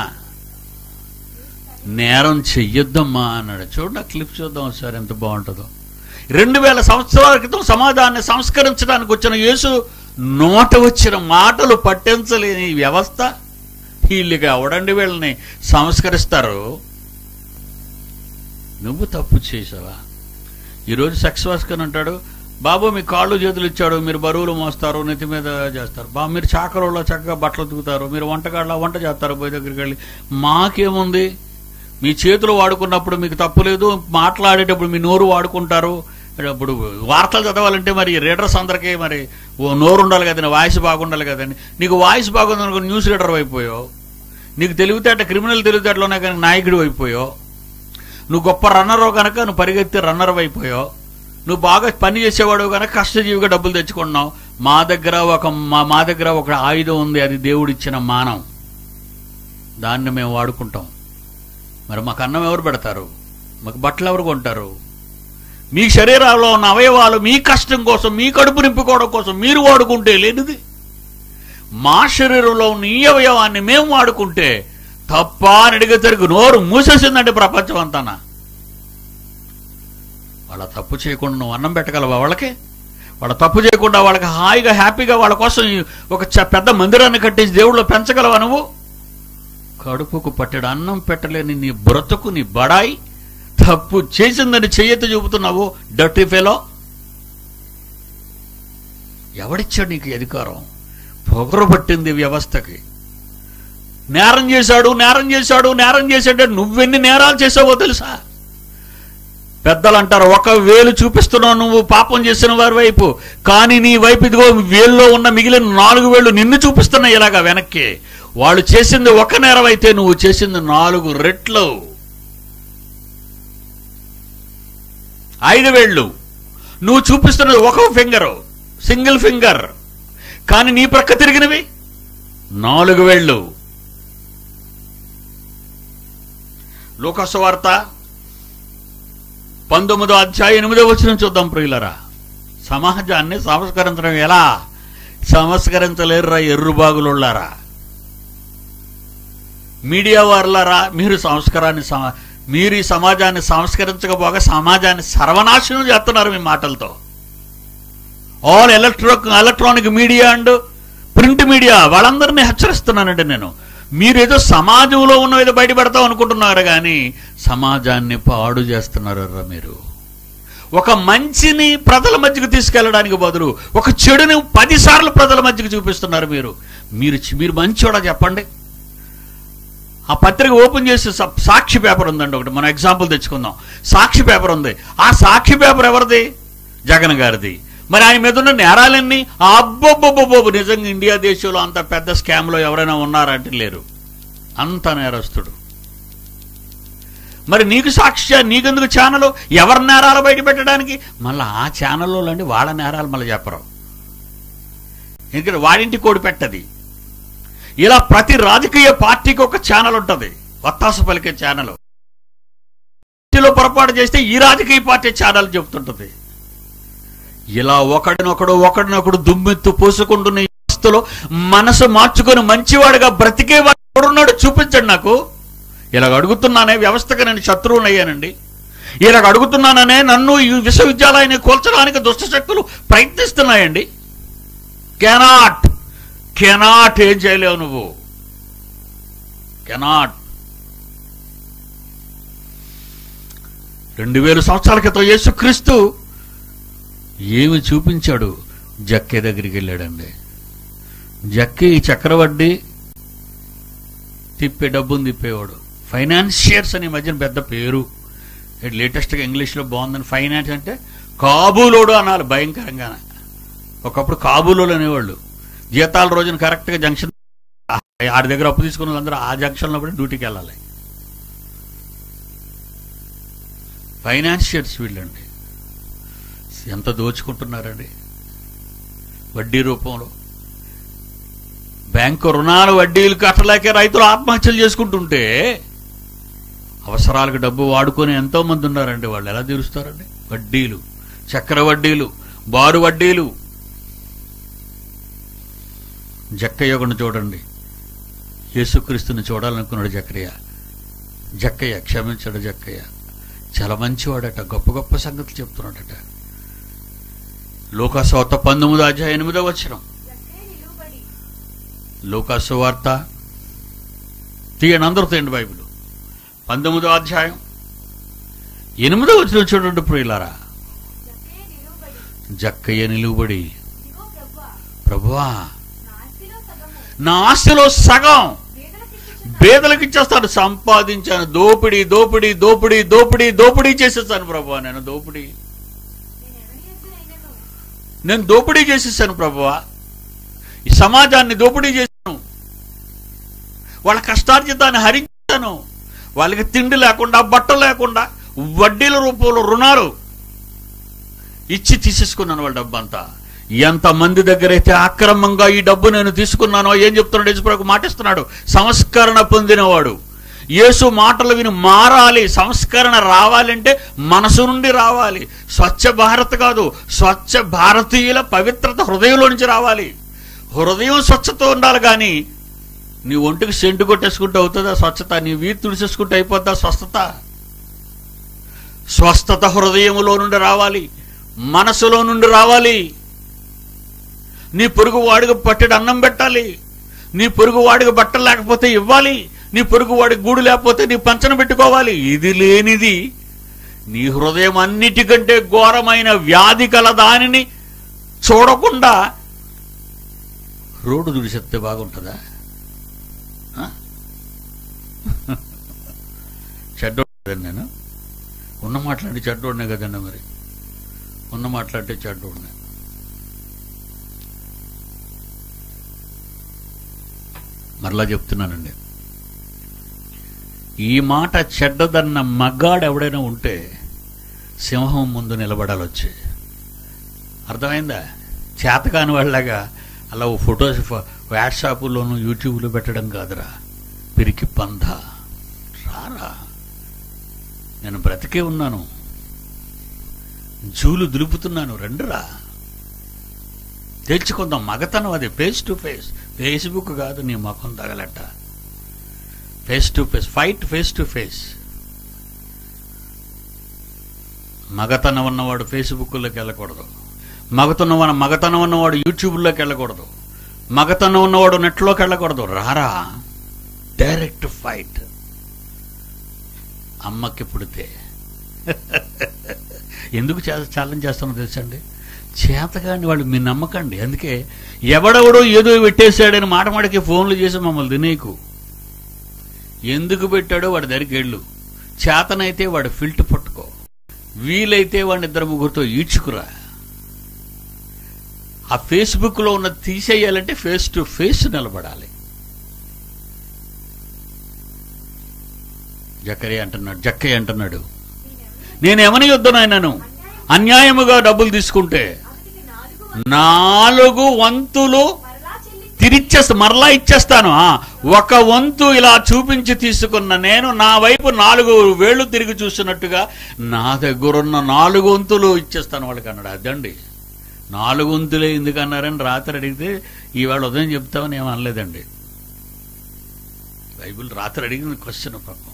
నేరం చెయ్యొద్దమ్మా అన్నాడు చూడండి ఆ క్లిప్ చూద్దాం ఒకసారి ఎంత బాగుంటుందో రెండు వేల సంవత్సరాల క్రితం సమాజాన్ని సంస్కరించడానికి వచ్చిన యేసు నోట వచ్చిన మాటలు పట్టించలేని ఈ వ్యవస్థ వీళ్ళకి ఎవడండి వీళ్ళని సంస్కరిస్తారు నువ్వు తప్పు చేసావా ఈరోజు సెక్స్ వర్కర్ అంటాడు బాబు మీ కాళ్ళు చేతులు ఇచ్చాడు మీరు బరువులు మోస్తారు నెత్తి మీద చేస్తారు బాబు మీరు చాకరోళ్ళ చక్కగా బట్టలు ఉతుకుతారు మీరు వంటగాళ్ళ వంట చేస్తారు పోయి దగ్గరికి వెళ్ళి మాకేముంది మీ చేతులు వాడుకున్నప్పుడు మీకు తప్పు లేదు మాట్లాడేటప్పుడు మీ నోరు వాడుకుంటారు ఇప్పుడు వార్తలు చదవాలంటే మరి రీడర్స్ అందరికీ మరి ఓ నోరు ఉండాలి కదండి వాయిస్ బాగుండాలి కదండి నీకు వాయిస్ బాగుంది అనుకో న్యూస్ రీడర్ అయిపోయావు నీకు తెలివితేట క్రిమినల్ తెలివితేటలోనే కనుక నాయకుడు అయిపోయావు నువ్వు గొప్ప రన్నర్ కనుక నువ్వు పరిగెత్తి రన్నర్ అయిపోయావు నువ్వు బాగా పని చేసేవాడు కనుక కష్టజీవిగా డబ్బులు తెచ్చుకున్నావు మా దగ్గర ఒక మా మా దగ్గర ఒక ఆయుధం ఉంది అది దేవుడిచ్చిన మానం దాన్ని మేము వాడుకుంటాం మరి మాకు అన్నం ఎవరు పెడతారు మాకు బట్టలు ఎవరు కొంటారు మీ శరీరంలో ఉన్న అవయవాలు మీ కష్టం కోసం మీ కడుపు నింపుకోవడం కోసం మీరు వాడుకుంటే లేనిది మా శరీరంలో ఉన్న ఈ అవయవాన్ని మేము వాడుకుంటే తప్ప అని అడిగేసరికి నోరు మూసేసిందంటే ప్రపంచం అంతానా వాళ్ళ తప్పు చేయకుండా నువ్వు అన్నం పెట్టగలవా వాళ్ళకి వాళ్ళ తప్పు చేయకుండా వాళ్ళకి హాయిగా హ్యాపీగా వాళ్ళ కోసం ఈ ఒక చ- పెద్ద మందిరాన్ని కట్టించి దేవుళ్ళు పెంచగలవా నువ్వు కడుపుకు పట్టెడు అన్నం పెట్టలేని నీ బ్రతుకు నీ బడాయి తప్పు చేసిందని చెయ్యెత్తి చూపుతున్నావు డర్టీ ఫెలో ఎవడిచ్చాడు నీకు ఈ అధికారం పొగరు పట్టింది వ్యవస్థకి నేరం చేశాడు నేరం చేశాడు నేరం చేశాడు నువ్వెన్ని నేరాలు చేసావో తెలుసా పెద్దలు అంటారు ఒక వేలు చూపిస్తున్నావు నువ్వు పాపం చేసిన వారి వైపు కానీ నీ వైపు ఇదిగో వేల్లో ఉన్న మిగిలిన నాలుగు వేళ్ళు నిన్ను చూపిస్తున్నాయి ఇలాగా వెనక్కి వాళ్ళు చేసింది ఒక నేరం అయితే నువ్వు చేసింది నాలుగు రెట్లు ఐదు వేళ్ళు నువ్వు చూపిస్తున్నది ఒక ఫింగర్ సింగిల్ ఫింగర్ కానీ నీ ప్రక్క తిరిగినవి నాలుగు వేళ్ళు లోకసు వార్త పంతొమ్మిదో అధ్యాయం ఎనిమిదో వచ్చిన చూద్దాం ప్రియులరా సమాజాన్ని సంస్కరించడం ఎలా సంస్కరించలేరురా ఎర్రుబాగులుళ్ళారా మీడియా వారులారా మీరు సంస్కారాన్ని సమ- మీరు ఈ సమాజాన్ని సంస్కరించకపోగా సమాజాన్ని సర్వనాశనం చేస్తున్నారు మీ మాటలతో all electro electronic media and print media వాళ్ళందరినీ హెచ్చరిస్తున్నానండి నేను మీరు ఏదో సమాజంలో ఉన్న ఏదో బయటపెడతాం అనుకుంటున్నారు కానీ సమాజాన్ని పాడు చేస్తున్నారు మీరు ఒక మంచిని ప్రజల మధ్యకు తీసుకెళ్ళడానికి బదులు ఒక చెడుని పదిసార్లు ప్రజల మధ్యకు చూపిస్తున్నారు మీరు మీరు మీరు మంచోడా చెప్పండి ఆ పత్రిక ఓపెన్ చేసి సా- సాక్షి పేపర్ ఉందండి ఒకటి మనం ఎగ్జాంపుల్ తెచ్చుకుందాం సాక్షి పేపర్ ఉంది ఆ సాక్షి పేపర్ ఎవరిది జగన్ గారిది మరి ఆయన మీద ఉన్న నేరాలన్నీ అబ్బొబ్బొబ్బొబ్బు నిజంగా ఇండియా దేశంలో అంత పెద్ద స్కామ్లో ఎవరైనా ఉన్నారంటే లేరు అంత నేరస్తుడు మరి నీకు సాక్షి నీకెందుకు ఛానల్ ఎవరి నేరాలు బయట పెట్టడానికి మళ్ళీ ఆ ఛానల్లో అండి వాళ్ళ నేరాలు మళ్ళీ చెప్పరు ఎందుకంటే వాడింటి కోడి పెట్టది ఇలా ప్రతి రాజకీయ పార్టీకి ఒక ఛానల్ ఉంటుంది వత్తాసు పలికే ఛానల్ పార్టీలో పొరపాటు చేస్తే ఈ రాజకీయ పార్టీ ఛానల్ చెబుతుంటది ఇలా ఒకడినొకడు ఒకడినొకడు దుమ్మెత్తు పోసుకుంటున్న ఈ వ్యవస్థలో మనసు మార్చుకొని మంచివాడిగా బ్రతికేవాడు ఎవడున్నాడు చూపించండి నాకు ఇలాగ అడుగుతున్నానే వ్యవస్థకు నేను శత్రువుని అయ్యానండి ఇలాగ అడుగుతున్నాననే నన్ను ఈ విశ్వవిద్యాలయాన్ని కూల్చడానికి దుష్ట శక్తులు ప్రయత్నిస్తున్నాయండి కెనాట్ కెనాట్ ఏం చేయలేవు నువ్వు కెనాట్ రెండు వేల సంవత్సరాల క్రితం యేసుక్రీస్తు ఏమి చూపించాడు జక్కే దగ్గరికి వెళ్ళాడండి జక్కి చక్రవడ్డీ తిప్పే డబ్బును తిప్పేవాడు ఫైనాన్షియర్స్ అని ఈ మధ్యన పెద్ద పేరు లేటెస్ట్గా ఇంగ్లీష్లో బాగుందని ఫైనాన్స్ అంటే కాబూలోడు అనాలి భయంకరంగా ఒకప్పుడు కాబూలోలు అనేవాళ్ళు జీతాల రోజున కరెక్ట్గా జంక్షన్ ఆడి దగ్గర అప్పు తీసుకున్న వాళ్ళందరూ ఆ జంక్షన్లో కూడా డ్యూటీకి వెళ్ళాలి ఫైనాన్షియర్స్ వీళ్ళండి ఎంత దోచుకుంటున్నారండి వడ్డీ రూపంలో బ్యాంకు రుణాలు వడ్డీలు కట్టలేక రైతులు ఆత్మహత్యలు చేసుకుంటుంటే అవసరాలకు డబ్బు వాడుకొని ఎంతో మంది ఉన్నారండి వాళ్ళు ఎలా తీరుస్తారండి వడ్డీలు చక్ర వడ్డీలు బారు వడ్డీలు జక్కయ్య ఒకటి చూడండి యేసుక్రీస్తుని చూడాలనుకున్నాడు జక్కయ్య జక్కయ్య క్షమించాడు జక్కయ్య చాలా మంచివాడట గొప్ప గొప్ప సంగతులు చెప్తున్నాడట లోకాసవార్త పంతొమ్మిది అధ్యాయ ఎనిమిదో వచ్చిన జక్కయ్య నిలువబడి లోకాసు వార్త తీయండి అందరూ తీయండి బైబిల్ పంతొమ్మిదో అధ్యాయం ఎనిమిదో వచ్చిన చూడండి ప్రియులారా జక్కయ్య నిలువబడి జక్కయ్య నిలువబడి ఇదిగో ప్రభువా ప్రభువా నా ఆస్తిలో సగము నా ఆస్తిలో సగం పేదలకిచ్చుచున్నాను. పేదలకు ఇచ్చేస్తాను సంపాదించాను దోపిడీ దోపిడీ దోపిడీ దోపిడీ దోపిడీ చేసేస్తాను ప్రభు నేను దోపిడీ నేను ఎవరి ఎద్దునైనను నేను దోపిడీ చేసేసాను ప్రభువా ఈ సమాజాన్ని దోపిడీ చేశాను వాళ్ళ కష్టార్జితాన్ని హరించాను వాళ్ళకి తిండి లేకుండా బట్ట లేకుండా వడ్డీల రూపంలో రుణాలు ఇచ్చి తీసేసుకున్నాను వాళ్ళ డబ్బంతా ఎంత మంది దగ్గర అయితే అక్రమంగా ఈ డబ్బు నేను తీసుకున్నానో ఏం చెప్తున్నాడు యేసుప్రభు మాటిస్తున్నాడు సంస్కరణ పొందినవాడు యేసు మాటలు విని మారాలి సంస్కరణ రావాలంటే మనసు నుండి రావాలి స్వచ్ఛ భారత్ కాదు స్వచ్ఛ భారతీయుల పవిత్రత హృదయంలో నుంచి రావాలి హృదయం స్వచ్ఛత ఉండాలి కానీ నీ ఒంటికి సెంటు కొట్టేసుకుంటే అవుతుందా స్వచ్ఛత నీ వీధి తుడిసేసుకుంటే అయిపోద్దా స్వస్థత స్వస్థత హృదయములో నుండి రావాలి మనసులో నుండి రావాలి నీ పొరుగు వాడికి పట్టెడు అన్నం పెట్టాలి నీ పొరుగు వాడికి బట్టలు లేకపోతే ఇవ్వాలి నీ పొరుగు వాడికి గూడు లేకపోతే నీ పంచన పెట్టుకోవాలి ఇది లేనిది నీ హృదయం అన్నిటికంటే ఘోరమైన వ్యాధి కల దానిని చూడకుండా రోడ్డు దుడిసేస్తే బాగుంటుందా ఆ? చెడ్డోడు నేను ఉన్న మాట్లాడి చెడ్డోడినే కదండి మరి ఉన్న మాట్లాడితే చెడ్డోడినే మరలా చెప్తున్నానండి ఈ మాట చెడ్డదన్న మగ్గాడు ఎవడైనా ఉంటే సింహం ముందు నిలబడాలి వచ్చి అర్థమైందా చేతకాని వాళ్ళగా అలా ఓ ఫొటోస్ ఫ- వాట్సాప్లోను యూట్యూబ్లో పెట్టడం కాదురా పిరికి పంధ రారా నేను బ్రతికే ఉన్నాను జూలు దులుపుతున్నాను రండిరా తెచ్చుకుందాం మగతనం అది ఫేస్ టు ఫేస్ ఫేస్బుక్ కాదు నీ ముఖం తగలట face to face fight face to face మగతనం ఉన్నవాడు ఫేస్బుక్లోకి వెళ్ళకూడదు మగతనం ఉన్న మగతనం ఉన్నవాడు యూట్యూబ్లోకి వెళ్ళకూడదు మగతనం ఉన్నవాడు నెట్లోకి వెళ్ళకూడదు రారా డైరెక్ట్ ఫైట్ అమ్మకి పుడితే ఎందుకు ఛాలెంజ్ చేస్తానో తెలుసండి చేతగాని వాళ్ళు మీ నమ్మకండి అందుకే ఎవడెవడో ఏదో పెట్టేశాడని మాట మాటకి ఫోన్లు చేసి మమ్మల్ని తినేకు ఎందుకు పెట్టాడో వాడి దగ్గరికి వెళ్ళు చేతనైతే వాడు ఫిల్ట్ పట్టుకో వీలైతే వాడిని ఇద్దరు ముగ్గురితో ఈడ్చుకురా ఆ ఫేస్బుక్ లో ఉన్న తీసేయాలంటే ఫేస్ టు ఫేస్ నిలబడాలి జక్కయ్య అంటున్నాడు జక్కయ్య అంటున్నాడు నేను ఎవని యుద్ధనైనాను అన్యాయముగా డబ్బులు తీసుకుంటే అతనికి నాలుగు నాలుగు వంతులు మరలా చెల్లి తిరిచ్చేస్తా మరలా ఇచ్చేస్తాను ఆ, ఒక వంతు ఇలా చూపించి తీసుకున్న నేను నా వైపు నాలుగు వేళ్లు తిరిగి చూస్తున్నట్టుగా నా దగ్గరున్న నాలుగు వంతులు ఇచ్చేస్తాను వాళ్ళకి అన్నాడు అదండి నాలుగు వంతులే ఎందుకన్నారని రాత్రి అడిగితే ఈవేళ ఉదయం చెప్తామని ఏం అనలేదండి బైబిల్ రాత్రి అడిగిన క్వశ్చన్ పాపం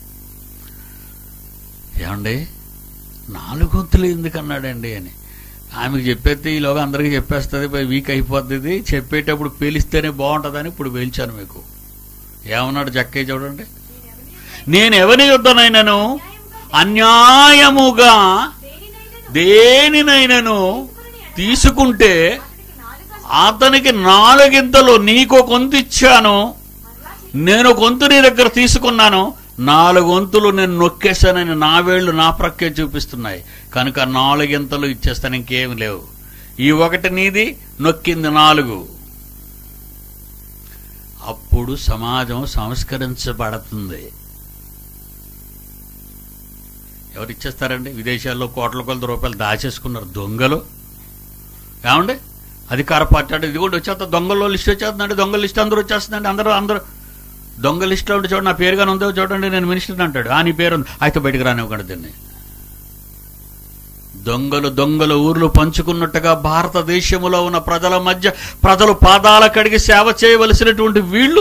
ఏమండి నాలుగు వంతులు ఎందుకన్నాడండి అని ఆమెకు చెప్పేస్తే ఈలోగా అందరికీ చెప్పేస్తుంది పోయి వీక్ అయిపోతుంది చెప్పేటప్పుడు పేలిస్తేనే బాగుంటుందని ఇప్పుడు పేల్చాను మీకు ఏమన్నాడు జక్కయ్య చూడండి నేను ఎవరి యుద్ధనైనను అన్యాయముగా దేనినైనను దేనినైనను తీసుకుంటే అతనికి నాలుగు అతనికి నాలుగింతలు నీకు కొంత ఇచ్చాను మరలా చెల్లి నేను కొంత నీ దగ్గర తీసుకున్నాను నాలుగు వంతులు నేను నొక్కేశానని నా వేళ్లు నా ప్రక్కే చూపిస్తున్నాయి కనుక నాలుగింతలు ఇచ్చేస్తాను ఇంకేమి లేవు ఈ ఒకటి నీది నొక్కింది నాలుగు అప్పుడు సమాజం సంస్కరించబడుతుంది ఎవరు ఇచ్చేస్తారండి విదేశాల్లో కోట్ల కొలది రూపాయలు దాచేసుకున్నారు దొంగలు ఏమండి అధికార పార్టీ అంటే ఇది కూడా వచ్చేస్తా దొంగల్లో లిస్ట్ వచ్చేస్తుందండి దొంగ లిస్ట్ అందరూ వచ్చేస్తుందండి అందరూ అందరూ దొంగ లిస్ట్లో ఉంటే చూడండి నా పేరుగానే ఉందో చూడండి నేను మినిస్టర్ అంటాడు ఆ నీ పేరు ఉంది అయితే బయటకు రానివ్వకండి దీన్ని దొంగలు దొంగలు ఊర్లు పంచుకున్నట్టుగా భారతదేశంలో ఉన్న ప్రజల మధ్య ప్రజలు పాదాల కడిగి సేవ చేయవలసినటువంటి వీళ్ళు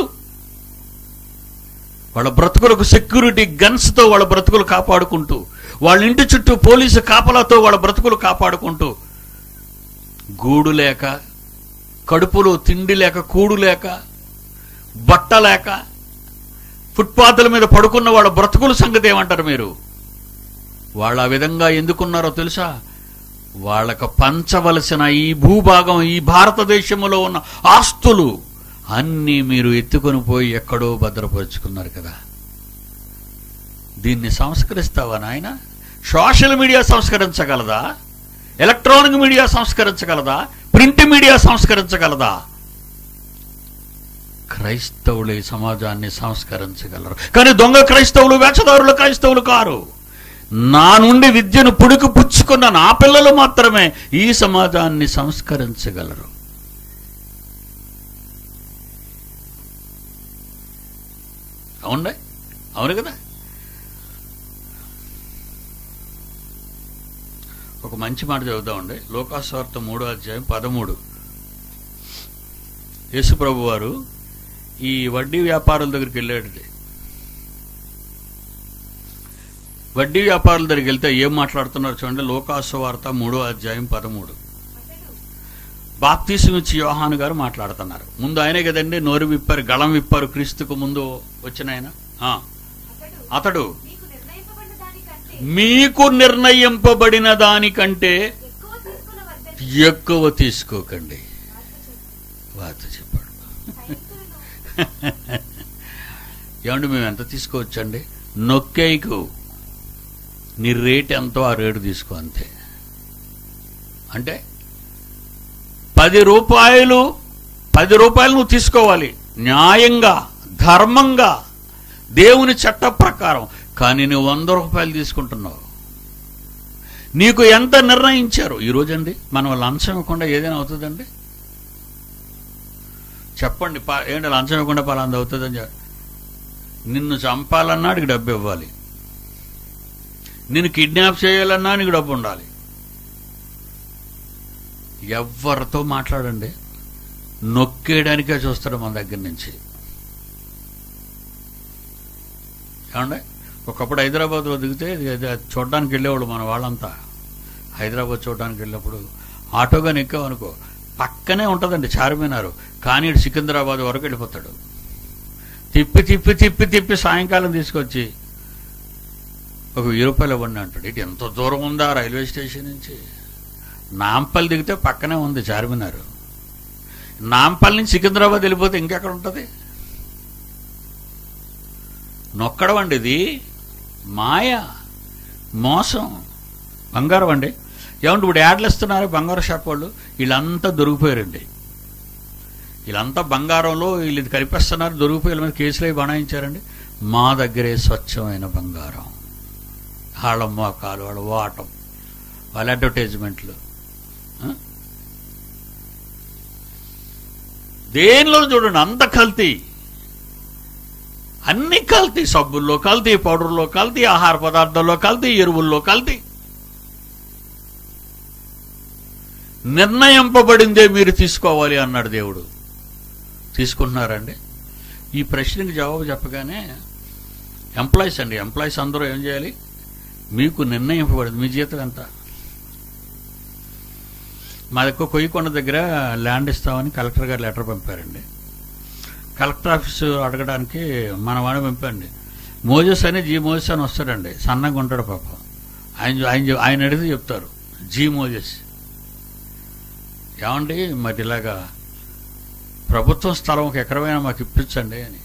వాళ్ళ బ్రతుకులకు సెక్యూరిటీ గన్స్ తో వాళ్ళ బ్రతుకులు కాపాడుకుంటూ వాళ్ళ ఇంటి చుట్టూ పోలీసు కాపలాతో వాళ్ళ బ్రతుకులు కాపాడుకుంటూ గూడు లేక కడుపులో తిండి లేక కూడు లేక బట్ట లేక ఫుట్పాత్ల మీద పడుకున్న వాళ్ళ బ్రతుకుల సంగతి ఏమంటారు మీరు వాళ్ళు ఆ విధంగా ఎందుకున్నారో తెలుసా వాళ్ళకు పంచవలసిన ఈ భూభాగం ఈ భారతదేశంలో ఉన్న ఆస్తులు అన్నీ మీరు ఎత్తుకొని పోయి ఎక్కడో భద్రపరుచుకున్నారు కదా దీన్ని సంస్కరిస్తావా నాయన సోషల్ మీడియా సంస్కరించగలదా ఎలక్ట్రానిక్ మీడియా సంస్కరించగలదా ప్రింట్ మీడియా సంస్కరించగలదా క్రైస్తవులు ఈ సమాజాన్ని సంస్కరించగలరు కానీ దొంగ క్రైస్తవులు వేషధారుల క్రైస్తవులు కారు నా నుండి విద్యను పుడికి పుచ్చుకున్న నా పిల్లలు మాత్రమే ఈ సమాజాన్ని సంస్కరించగలరు అవునండి అవును కదా ఒక మంచి మాట చదువుదామండి లోకాస్వార్త మూడో అధ్యాయం పదమూడు యేసుప్రభు వారు ఈ వడ్డీ వ్యాపారుల దగ్గరికి వెళ్ళాడు వడ్డీ వ్యాపారుల దగ్గరికి వెళ్తే ఏం మాట్లాడుతున్నారు చూడండి లోకాస్వార్త మూడో అధ్యాయం పదమూడు అతడు బాప్తీసం ఇచ్చి యోహాను గారు మాట్లాడుతున్నారు ముందు ఆయనే కదండి నోరు విప్పారు గళం విప్పారు క్రీస్తుకు ముందు వచ్చిన ఆయన ఆ, అతడు అతడు మీకు నిర్ణయింపబడిన దానికంటే మీకు నిర్ణయింపబడిన దానికంటే ఎక్కువ తీసుకునవద్దని ఎక్కువ తీసుకోకండి వార్త వార్త చెప్పాడు. చెప్పాడు సైనికులను ఏమండి మేము ఎంత తీసుకోవచ్చండి నొక్కేకు నీ రేట్ ఎంతో ఆ రేటు తీసుకో అంతే అంటే పది రూపాయలు పది రూపాయలు నువ్వు తీసుకోవాలి న్యాయంగా ధర్మంగా దేవుని చట్ట ప్రకారం కానీ నువ్వు వంద రూపాయలు తీసుకుంటున్నావు నీకు ఎంత నిర్ణయించారు ఈ రోజండి మనం లంచం ఇవ్వకుండా ఏదైనా అవుతుందండి చెప్పండి పా- ఏంటి లంచం ఇవ్వకుండా పలాంది అవుతుందని చెప్ప నిన్ను చంపాలన్నా నీకు డబ్బు ఇవ్వాలి నిన్ను కిడ్నాప్ చేయాలన్నా నీకు డబ్బు ఉండాలి ఎవరితో మాట్లాడండి నొక్కేయడానికే చూస్తాడు మన దగ్గర నుంచి ఏమండి ఒకప్పుడు హైదరాబాద్లో దిగితే ఇది- ఇది చూడడానికి వెళ్ళేవాళ్ళు మన వాళ్ళంతా హైదరాబాద్ చూడడానికి వెళ్ళినప్పుడు ఆటోగాని ఎక్కామనుకో పక్కనే ఉంటుందండి చార్మినారు కానీ ఇటు సికింద్రాబాద్ వరకు వెళ్ళిపోతాడు తిప్పి తిప్పి తిప్పి తిప్పి సాయంకాలం తీసుకొచ్చి ఒక వెయ్యి రూపాయలు ఇవ్వండి అంటాడు ఇటు ఎంత దూరం ఉందా రైల్వే స్టేషన్ నుంచి నాంపల్లి దిగితే పక్కనే ఉంది చార్మినారు నాంపల్లి నుంచి సికింద్రాబాద్ వెళ్ళిపోతే ఇంకెక్కడ ఉంటుంది నొక్కడం అండి ఇది మాయ మోసం బంగారం అండి ఏమంటే ఇప్పుడు యాడ్లు ఇస్తున్నారు బంగారు షాప్ వాళ్ళు వీళ్ళంతా దొరికిపోయారండి వీళ్ళంతా బంగారంలో వీళ్ళు ఇది కనిపిస్తున్నారు దొరికిపోయి వీళ్ళ మీద కేసులు అవి బనాయించారండి మా దగ్గరే స్వచ్ఛమైన బంగారం వాళ్ళ మోకాలు వాళ్ళ వాటం వాళ్ళ అడ్వర్టైజ్మెంట్లు ఆ? దేనిలో చూడండి అంత కల్తీ అన్ని కల్తీ సబ్బుల్లో కల్తీ పౌడర్లో కల్తీ ఆహార పదార్థాల్లో కల్తీ ఎరువుల్లో కల్తీ నిర్ణయింపబడిందే మీరు తీసుకోవాలి అన్నాడు దేవుడు తీసుకుంటున్నారండి ఈ ప్రశ్నకి జవాబు చెప్పగానే ఎంప్లాయీస్ అండి ఎంప్లాయీస్ అందరూ ఏం చేయాలి మీకు నిర్ణయింపబడింది మీ జీతం ఎంత మా దగ్గర కొయ్యకొండ దగ్గర ల్యాండ్ ఇస్తామని కలెక్టర్ గారు లెటర్ పంపారండి కలెక్టర్ ఆఫీసు అడగడానికి మన వాడిని పంపండి మోజెస్ అని జీ మోజెస్ అని వస్తాడండి సన్నగా ఉంటాడు పాపం ఆయన ఆయన చెప్- ఆయన అడిగితే చెప్తారు జీ మోజెస్ ఏమండి మరి ఇలాగా ప్రభుత్వం స్థలం ఒక ఎకరమైనా మాకు ఇప్పించండి అని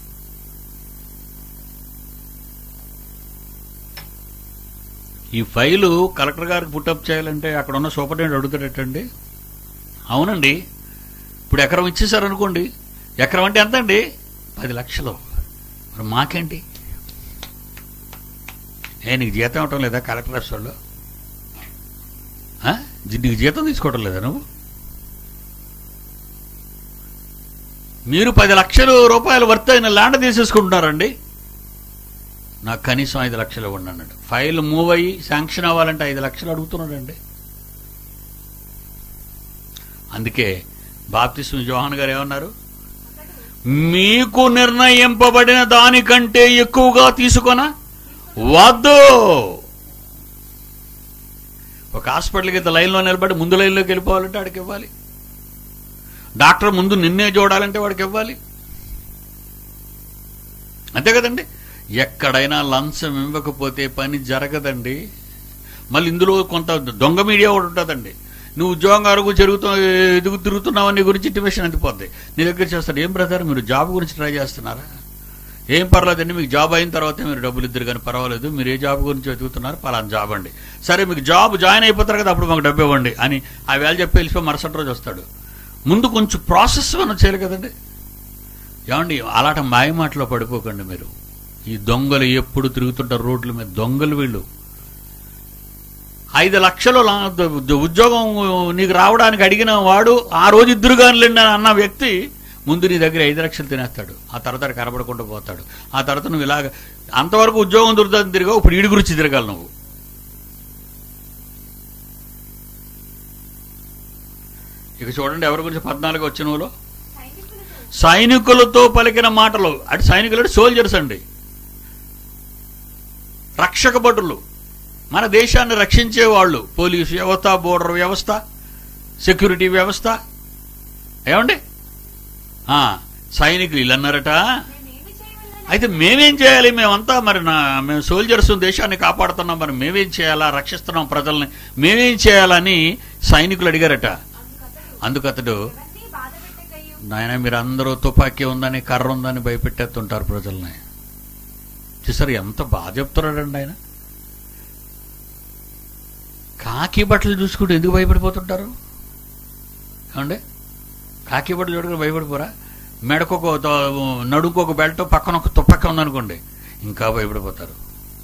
ఈ ఫైలు కలెక్టర్ గారికి పుట్టప్ చేయాలంటే అక్కడ ఉన్న సూపరింటెండెంట్ అడుగుతాడటండి అవునండి ఇప్పుడు ఎకరం ఇచ్చేసారనుకోండి ఎకరం అంటే ఎంత అండి పది లక్షలు మరి మాకేంటి ఏ నీకు జీతం ఇవ్వటం లేదా కలెక్టర్ ఆఫీస్ వాళ్ళు ఆ? జీ- నీకు జీతం తీసుకోవటం లేదా నువ్వు మీరు పది లక్షలు రూపాయలు వర్త్ అయిన ల్యాండ్ తీసేసుకుంటున్నారండి నాకు కనీసం ఐదు లక్షలు ఇవ్వండి అన్నాడు ఫైల్ మూవ్ అయ్యి శాంక్షన్ అవ్వాలంటే ఐదు లక్షలు అడుగుతున్నాడండి అందుకే బాప్తిస్మ జోహన్ గారు ఏమన్నారు మీకు నిర్ణయింపబడిన దానికంటే ఎక్కువగా తీసుకొన వద్దు ఒక హాస్పిటల్కి అయితే లైన్లో నిలబడి ముందు లైన్లోకి వెళ్ళిపోవాలంటే వాడికి ఇవ్వాలి డాక్టర్ ముందు నిన్నే చూడాలంటే వాడికి ఇవ్వాలి అంతే కదండి ఎక్కడైనా లంచం ఇవ్వకపోతే పని జరగదండి మళ్ళీ ఇందులో కొంత దొంగ మీడియా ఒకటి ఉంటుందండి నువ్వు ఉద్యోగం అరుగు జరుగుతూ ఎదుగు తిరుగుతున్నావు నీ గురించి ఇంటిమేషన్ అందిపోద్ది నీ దగ్గర చేస్తాడు ఏం బ్రదర్ మీరు జాబ్ గురించి ట్రై చేస్తున్నారా ఏం పర్లేదండి మీకు జాబ్ అయిన తర్వాత మీరు డబ్బులు ఇద్దరు కానీ పర్వాలేదు మీరు ఏ జాబ్ గురించి వెతుకుతున్నారు పలానా జాబ్ అండి సరే మీకు జాబ్ జాయిన్ అయిపోతారు కదా అప్పుడు మాకు డబ్బు ఇవ్వండి అని ఆ వేళ చెప్పి వెళ్ళిపోయి మరుసటి రోజు వస్తాడు ముందు కొంచెం ప్రాసెస్ మనం చేయాలి కదండి ఏమండి అలాంటి మాయమాటలో పడిపోకండి మీరు ఈ దొంగలు ఎప్పుడు తిరుగుతుంటారు రోడ్ల మీద దొంగలు వీళ్ళు ఐదు లక్షలు లా- ద- ఉద్యోగం నీకు రావడానికి అడిగిన వాడు ఆ రోజు ఇద్దరు కానిలేండి అని అన్న వ్యక్తి ముందు నీ దగ్గర ఐదు లక్షలు తినేస్తాడు ఆ తర్వాత ఆడు కనబడకుండా పోతాడు ఆ తర్వాత నువ్వు ఇలాగ అంతవరకు ఉద్యోగం దొరుకుతుంది తిరిగావు ఇప్పుడు ఈడి గురించి తిరగాలి నువ్వు ఇక చూడండి ఎవరి గురించి పద్నాలుగు వచ్చినలో సైనికులతో సైనికులతో పలికిన మాటలు అటు సైనికులు అంటే సోల్జర్స్ అండి రక్షక భటులు మన దేశాన్ని రక్షించే వాళ్ళు పోలీసు వ్యవస్థ బోర్డర్ వ్యవస్థ సెక్యూరిటీ వ్యవస్థ ఏమండి ఆ, సైనికులు ఇలా అన్నారట మేమేమి చేయవలన అయితే మేమేం చేయాలి మేమంతా మరి నా మేము సోల్జర్స్ దేశాన్ని కాపాడుతున్నాం మరి మేమేం చేయాలా రక్షిస్తున్నాం ప్రజల్ని మేమేం చేయాలని సైనికులు అడిగారట అందుకతడు అందుకతడు ఎవరిని బాధ పెట్టకయ్యు నాయన మీరు అందరూ తుపాకీ ఉందని కర్ర ఉందని భయపెట్టేస్తుంటారు ప్రజల్ని చూసారు ఎంత బాగా చెప్తున్నాడండి ఆయన కాకి బట్టలు చూసుకుంటూ ఎందుకు భయపడిపోతుంటారు ఏమండి కాకి బట్టలు చూడకుండా భయపడిపోరా మెడకొక నడుకు ఒక బెల్ట్ పక్కన ఒక తుపాకీ ఉందనుకోండి ఇంకా భయపడిపోతారు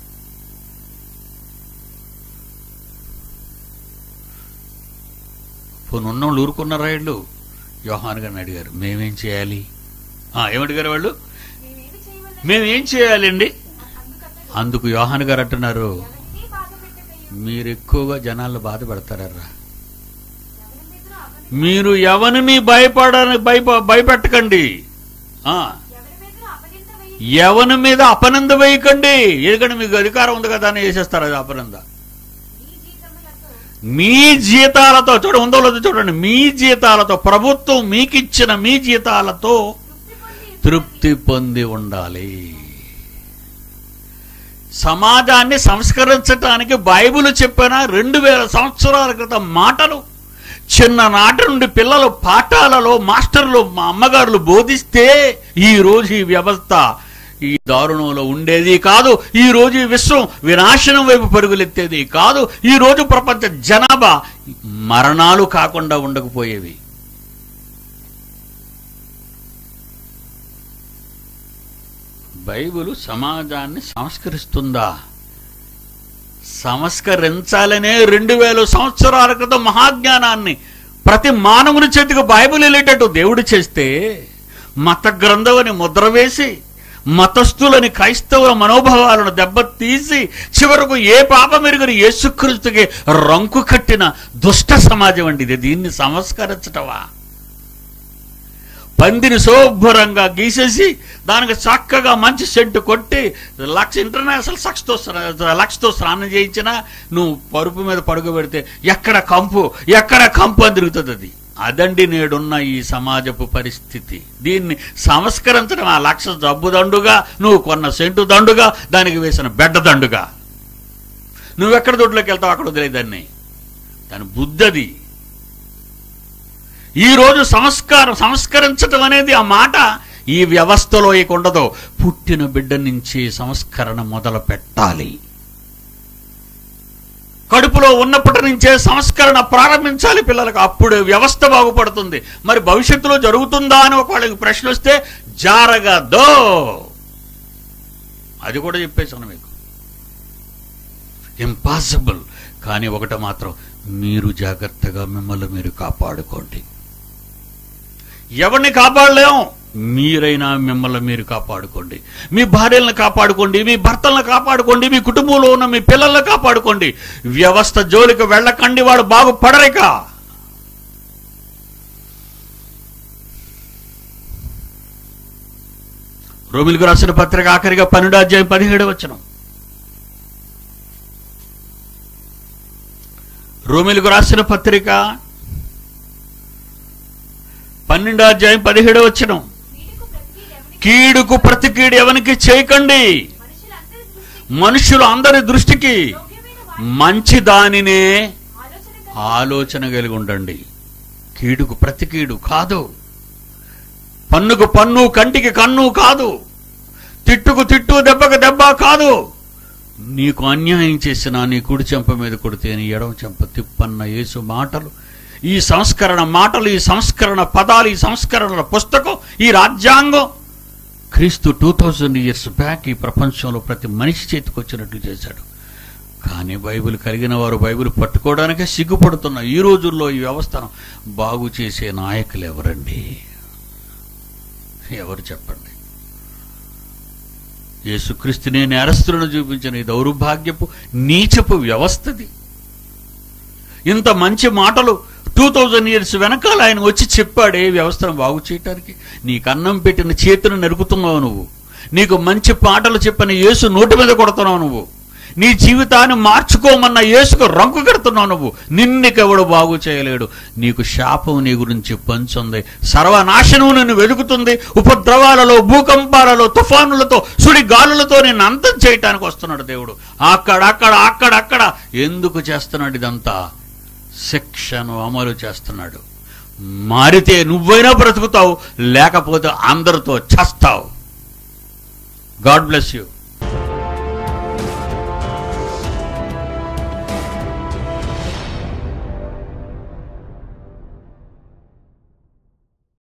పోనీ ఉన్నోళ్ళు ఊరుకున్నారా వీళ్ళు యోహాన్ గారిని అడిగారు మేమేం చేయాలి ఆ, ఏమడిగారు వాళ్ళు మేమేమి చేయవలన మేమేం చేయాలండి అందుకతడు అందుకు యోహాన్ గారు అంటున్నారు ఎవరిని బాధ పెట్టకయ్యు మీరు ఎక్కువగా జనాలను బాధ పెడతారరా ఎవరి మీద అపని మీరు ఎవరిని భయపడని భయప భయపెట్టకండి ఆ, ఎవరి మీద అపనింద వేయి ఎవరి మీద అపనంద వేయకండి ఎందుకంటే మీకు అధికారం ఉంది కదా అని వేసేస్తారు అది అపనంద నీ జీతములతో మీ జీతాలతో చూడ ఉందో లేదో చూడండి మీ జీతాలతో ప్రభుత్వం మీకిచ్చిన మీ జీతాలతో తృప్తి పొంది తృప్తి పొంది ఉండాలి సమాజాన్ని సంస్కరించటానికి బైబిల్ చెప్పిన రెండు వేల సంవత్సరాల క్రితం మాటలు చిన్ననాటి నుండి పిల్లలు పాఠాలలో మాస్టర్లు మా అమ్మగారులు బోధిస్తే ఈ రోజు ఈ వ్యవస్థ ఈ దారుణంలో ఉండేది కాదు ఈ రోజు ఈ విశ్వం వినాశనం వైపు పరుగులెత్తేది కాదు ఈ రోజు ప్రపంచ జనాభా మరణాలు కాకుండా ఉండకపోయేవి బైబిల్ సమాజాన్ని సంస్కరిస్తుందా సంస్కరించాలనే రెండు వేల సంవత్సరాల క్రితం మహాజ్ఞానాన్ని ప్రతి మానవుని చేతికి బైబిల్ వెళ్ళేటట్టు దేవుడు చేస్తే మత గ్రంథమని ముద్ర వేసి మతస్థులని క్రైస్తవుల మనోభావాలను దెబ్బతీసి చివరకు ఏ పాపం ఎరుగని యేసుక్రీస్తుకి రంకు కట్టిన దుష్ట సమాజం అండి ఇది దీన్ని సంస్కరించటవా పందిని శుభ్రంగా గీసేసి దానికి చక్కగా మంచి సెంటు కొట్టి లక్ష ఇంటర్నేషనల్ సక్స్తో లక్షతో స్నానం చేయించినా నువ్వు పరుపు మీద పడుకోబెడితే ఎక్కడ కంపు ఎక్కడ కంపు అని తిరుగుతుంది అది అదండి నేడున్న ఈ సమాజపు పరిస్థితి దీన్ని సంస్కరించడం ఆ లక్ష జబ్బు దండుగా నువ్వు కొన్న సెంటు దండుగా దానికి వేసిన బెడ్డ దండుగా నువ్వెక్కడ దొడ్లోకి వెళ్తావు అక్కడ వదిలే దాన్ని దాని బుద్ధది ఈ రోజు సంస్కారం సంస్కరించటం అనేది ఆ మాట ఈ వ్యవస్థలో ఇక ఉండదు పుట్టిన బిడ్డ నుంచి సంస్కరణ మొదలు పెట్టాలి కడుపులో ఉన్నప్పటి నుంచే సంస్కరణ ప్రారంభించాలి పిల్లలకు అప్పుడు వ్యవస్థ బాగుపడుతుంది మరి భవిష్యత్తులో జరుగుతుందా అని ఒక వాళ్ళకి ప్రశ్న వస్తే జారగదో అది కూడా చెప్పేసాను మీకు ఇంపాసిబుల్ కానీ ఒకటి మాత్రం మీరు జాగ్రత్తగా మిమ్మల్ని మీరు కాపాడుకోండి ఎవరిని కాపాడలేం మీరైనా మిమ్మల్ని మీరు కాపాడుకోండి మీ భార్యలను కాపాడుకోండి మీ భర్తలను కాపాడుకోండి మీ కుటుంబంలో ఉన్న మీ పిల్లల్ని కాపాడుకోండి వ్యవస్థ జోలికి వెళ్ళకండి వాడు బాగుపడరిక రోమిలకు రాసిన పత్రిక ఆఖరిగా పన్నెండు అధ్యాయం పదిహేడు వచ్చిన రోమిలకు రాసిన పత్రిక పన్నెండు అధ్యాయం పదిహేడు వచ్చిన కీడుకు ప్రతి కీడుకు ప్రతి కీడు ఎవరికి కీడు ఎవరికి చేయకండి మనుషులందరి మనుషులు అందరి దృష్టికి దృష్టికి యోగ్యమైన వారి మంచి దానినే ఆలోచన ఆలోచన కలిగి ఉండండి కీడుకు ప్రతి కీడు కాదు పన్నుకు పన్ను కంటికి కన్ను కాదు తిట్టుకు తిట్టు దెబ్బకు దెబ్బ కాదు నీకు అన్యాయం చేసిన నీ కుడి చెంప మీద కొడితే నీ ఎడమ చెంప తిప్పన్న యేసు మాటలు ఈ సంస్కరణ మాటలు ఈ సంస్కరణ పదాలు ఈ సంస్కరణల పుస్తకం ఈ రాజ్యాంగం క్రీస్తు టూ థౌజండ్ ఇయర్స్ బ్యాక్ ఈ ప్రపంచంలో ప్రతి మనిషి చేతికి వచ్చినట్లు చేశాడు కానీ బైబిల్ కలిగిన వారు బైబిల్ పట్టుకోవడానికే సిగ్గుపడుతున్న ఈ రోజుల్లో ఈ వ్యవస్థను బాగు చేసే నాయకులు ఎవరండి ఎవరు చెప్పండి యేసుక్రీస్తునే నేరస్తులను చూపించిన ఈ దౌర్భాగ్యపు నీచపు వ్యవస్థది ఇంత మంచి మాటలు టూ థౌజండ్ ఇయర్స్ వెనకాల ఆయన వచ్చి చెప్పాడే ఈ వ్యవస్థను బాగు చేయటానికి నీకు అన్నం పెట్టిన చేతిని నరుకుతున్నావు నువ్వు నీకు మంచి పాటలు చెప్పిన యేసు నోటి మీద కొడుతున్నావు నువ్వు నీ జీవితాన్ని మార్చుకోమన్న యేసుకు రంకు కడుతున్నావు నువ్వు నిన్నకెవడు బాగు చేయలేడు నీకు శాపం నీ గురించి పంచుంది సర్వనాశనం నిన్ను వెలుగుతుంది ఉపద్రవాలలో భూకంపాలలో తుఫానులతో సుడి గాలులతో నిన్ను అంతం చేయటానికి వస్తున్నాడు దేవుడు అక్కడక్కడ అక్కడక్కడ ఎందుకు చేస్తున్నాడు ఇదంతా శిక్షను అమలు చేస్తున్నాడు మారితే నువ్వైనా బ్రతుకుతావు లేకపోతే అందరితో చస్తావు గాడ్ బ్లెస్ యూ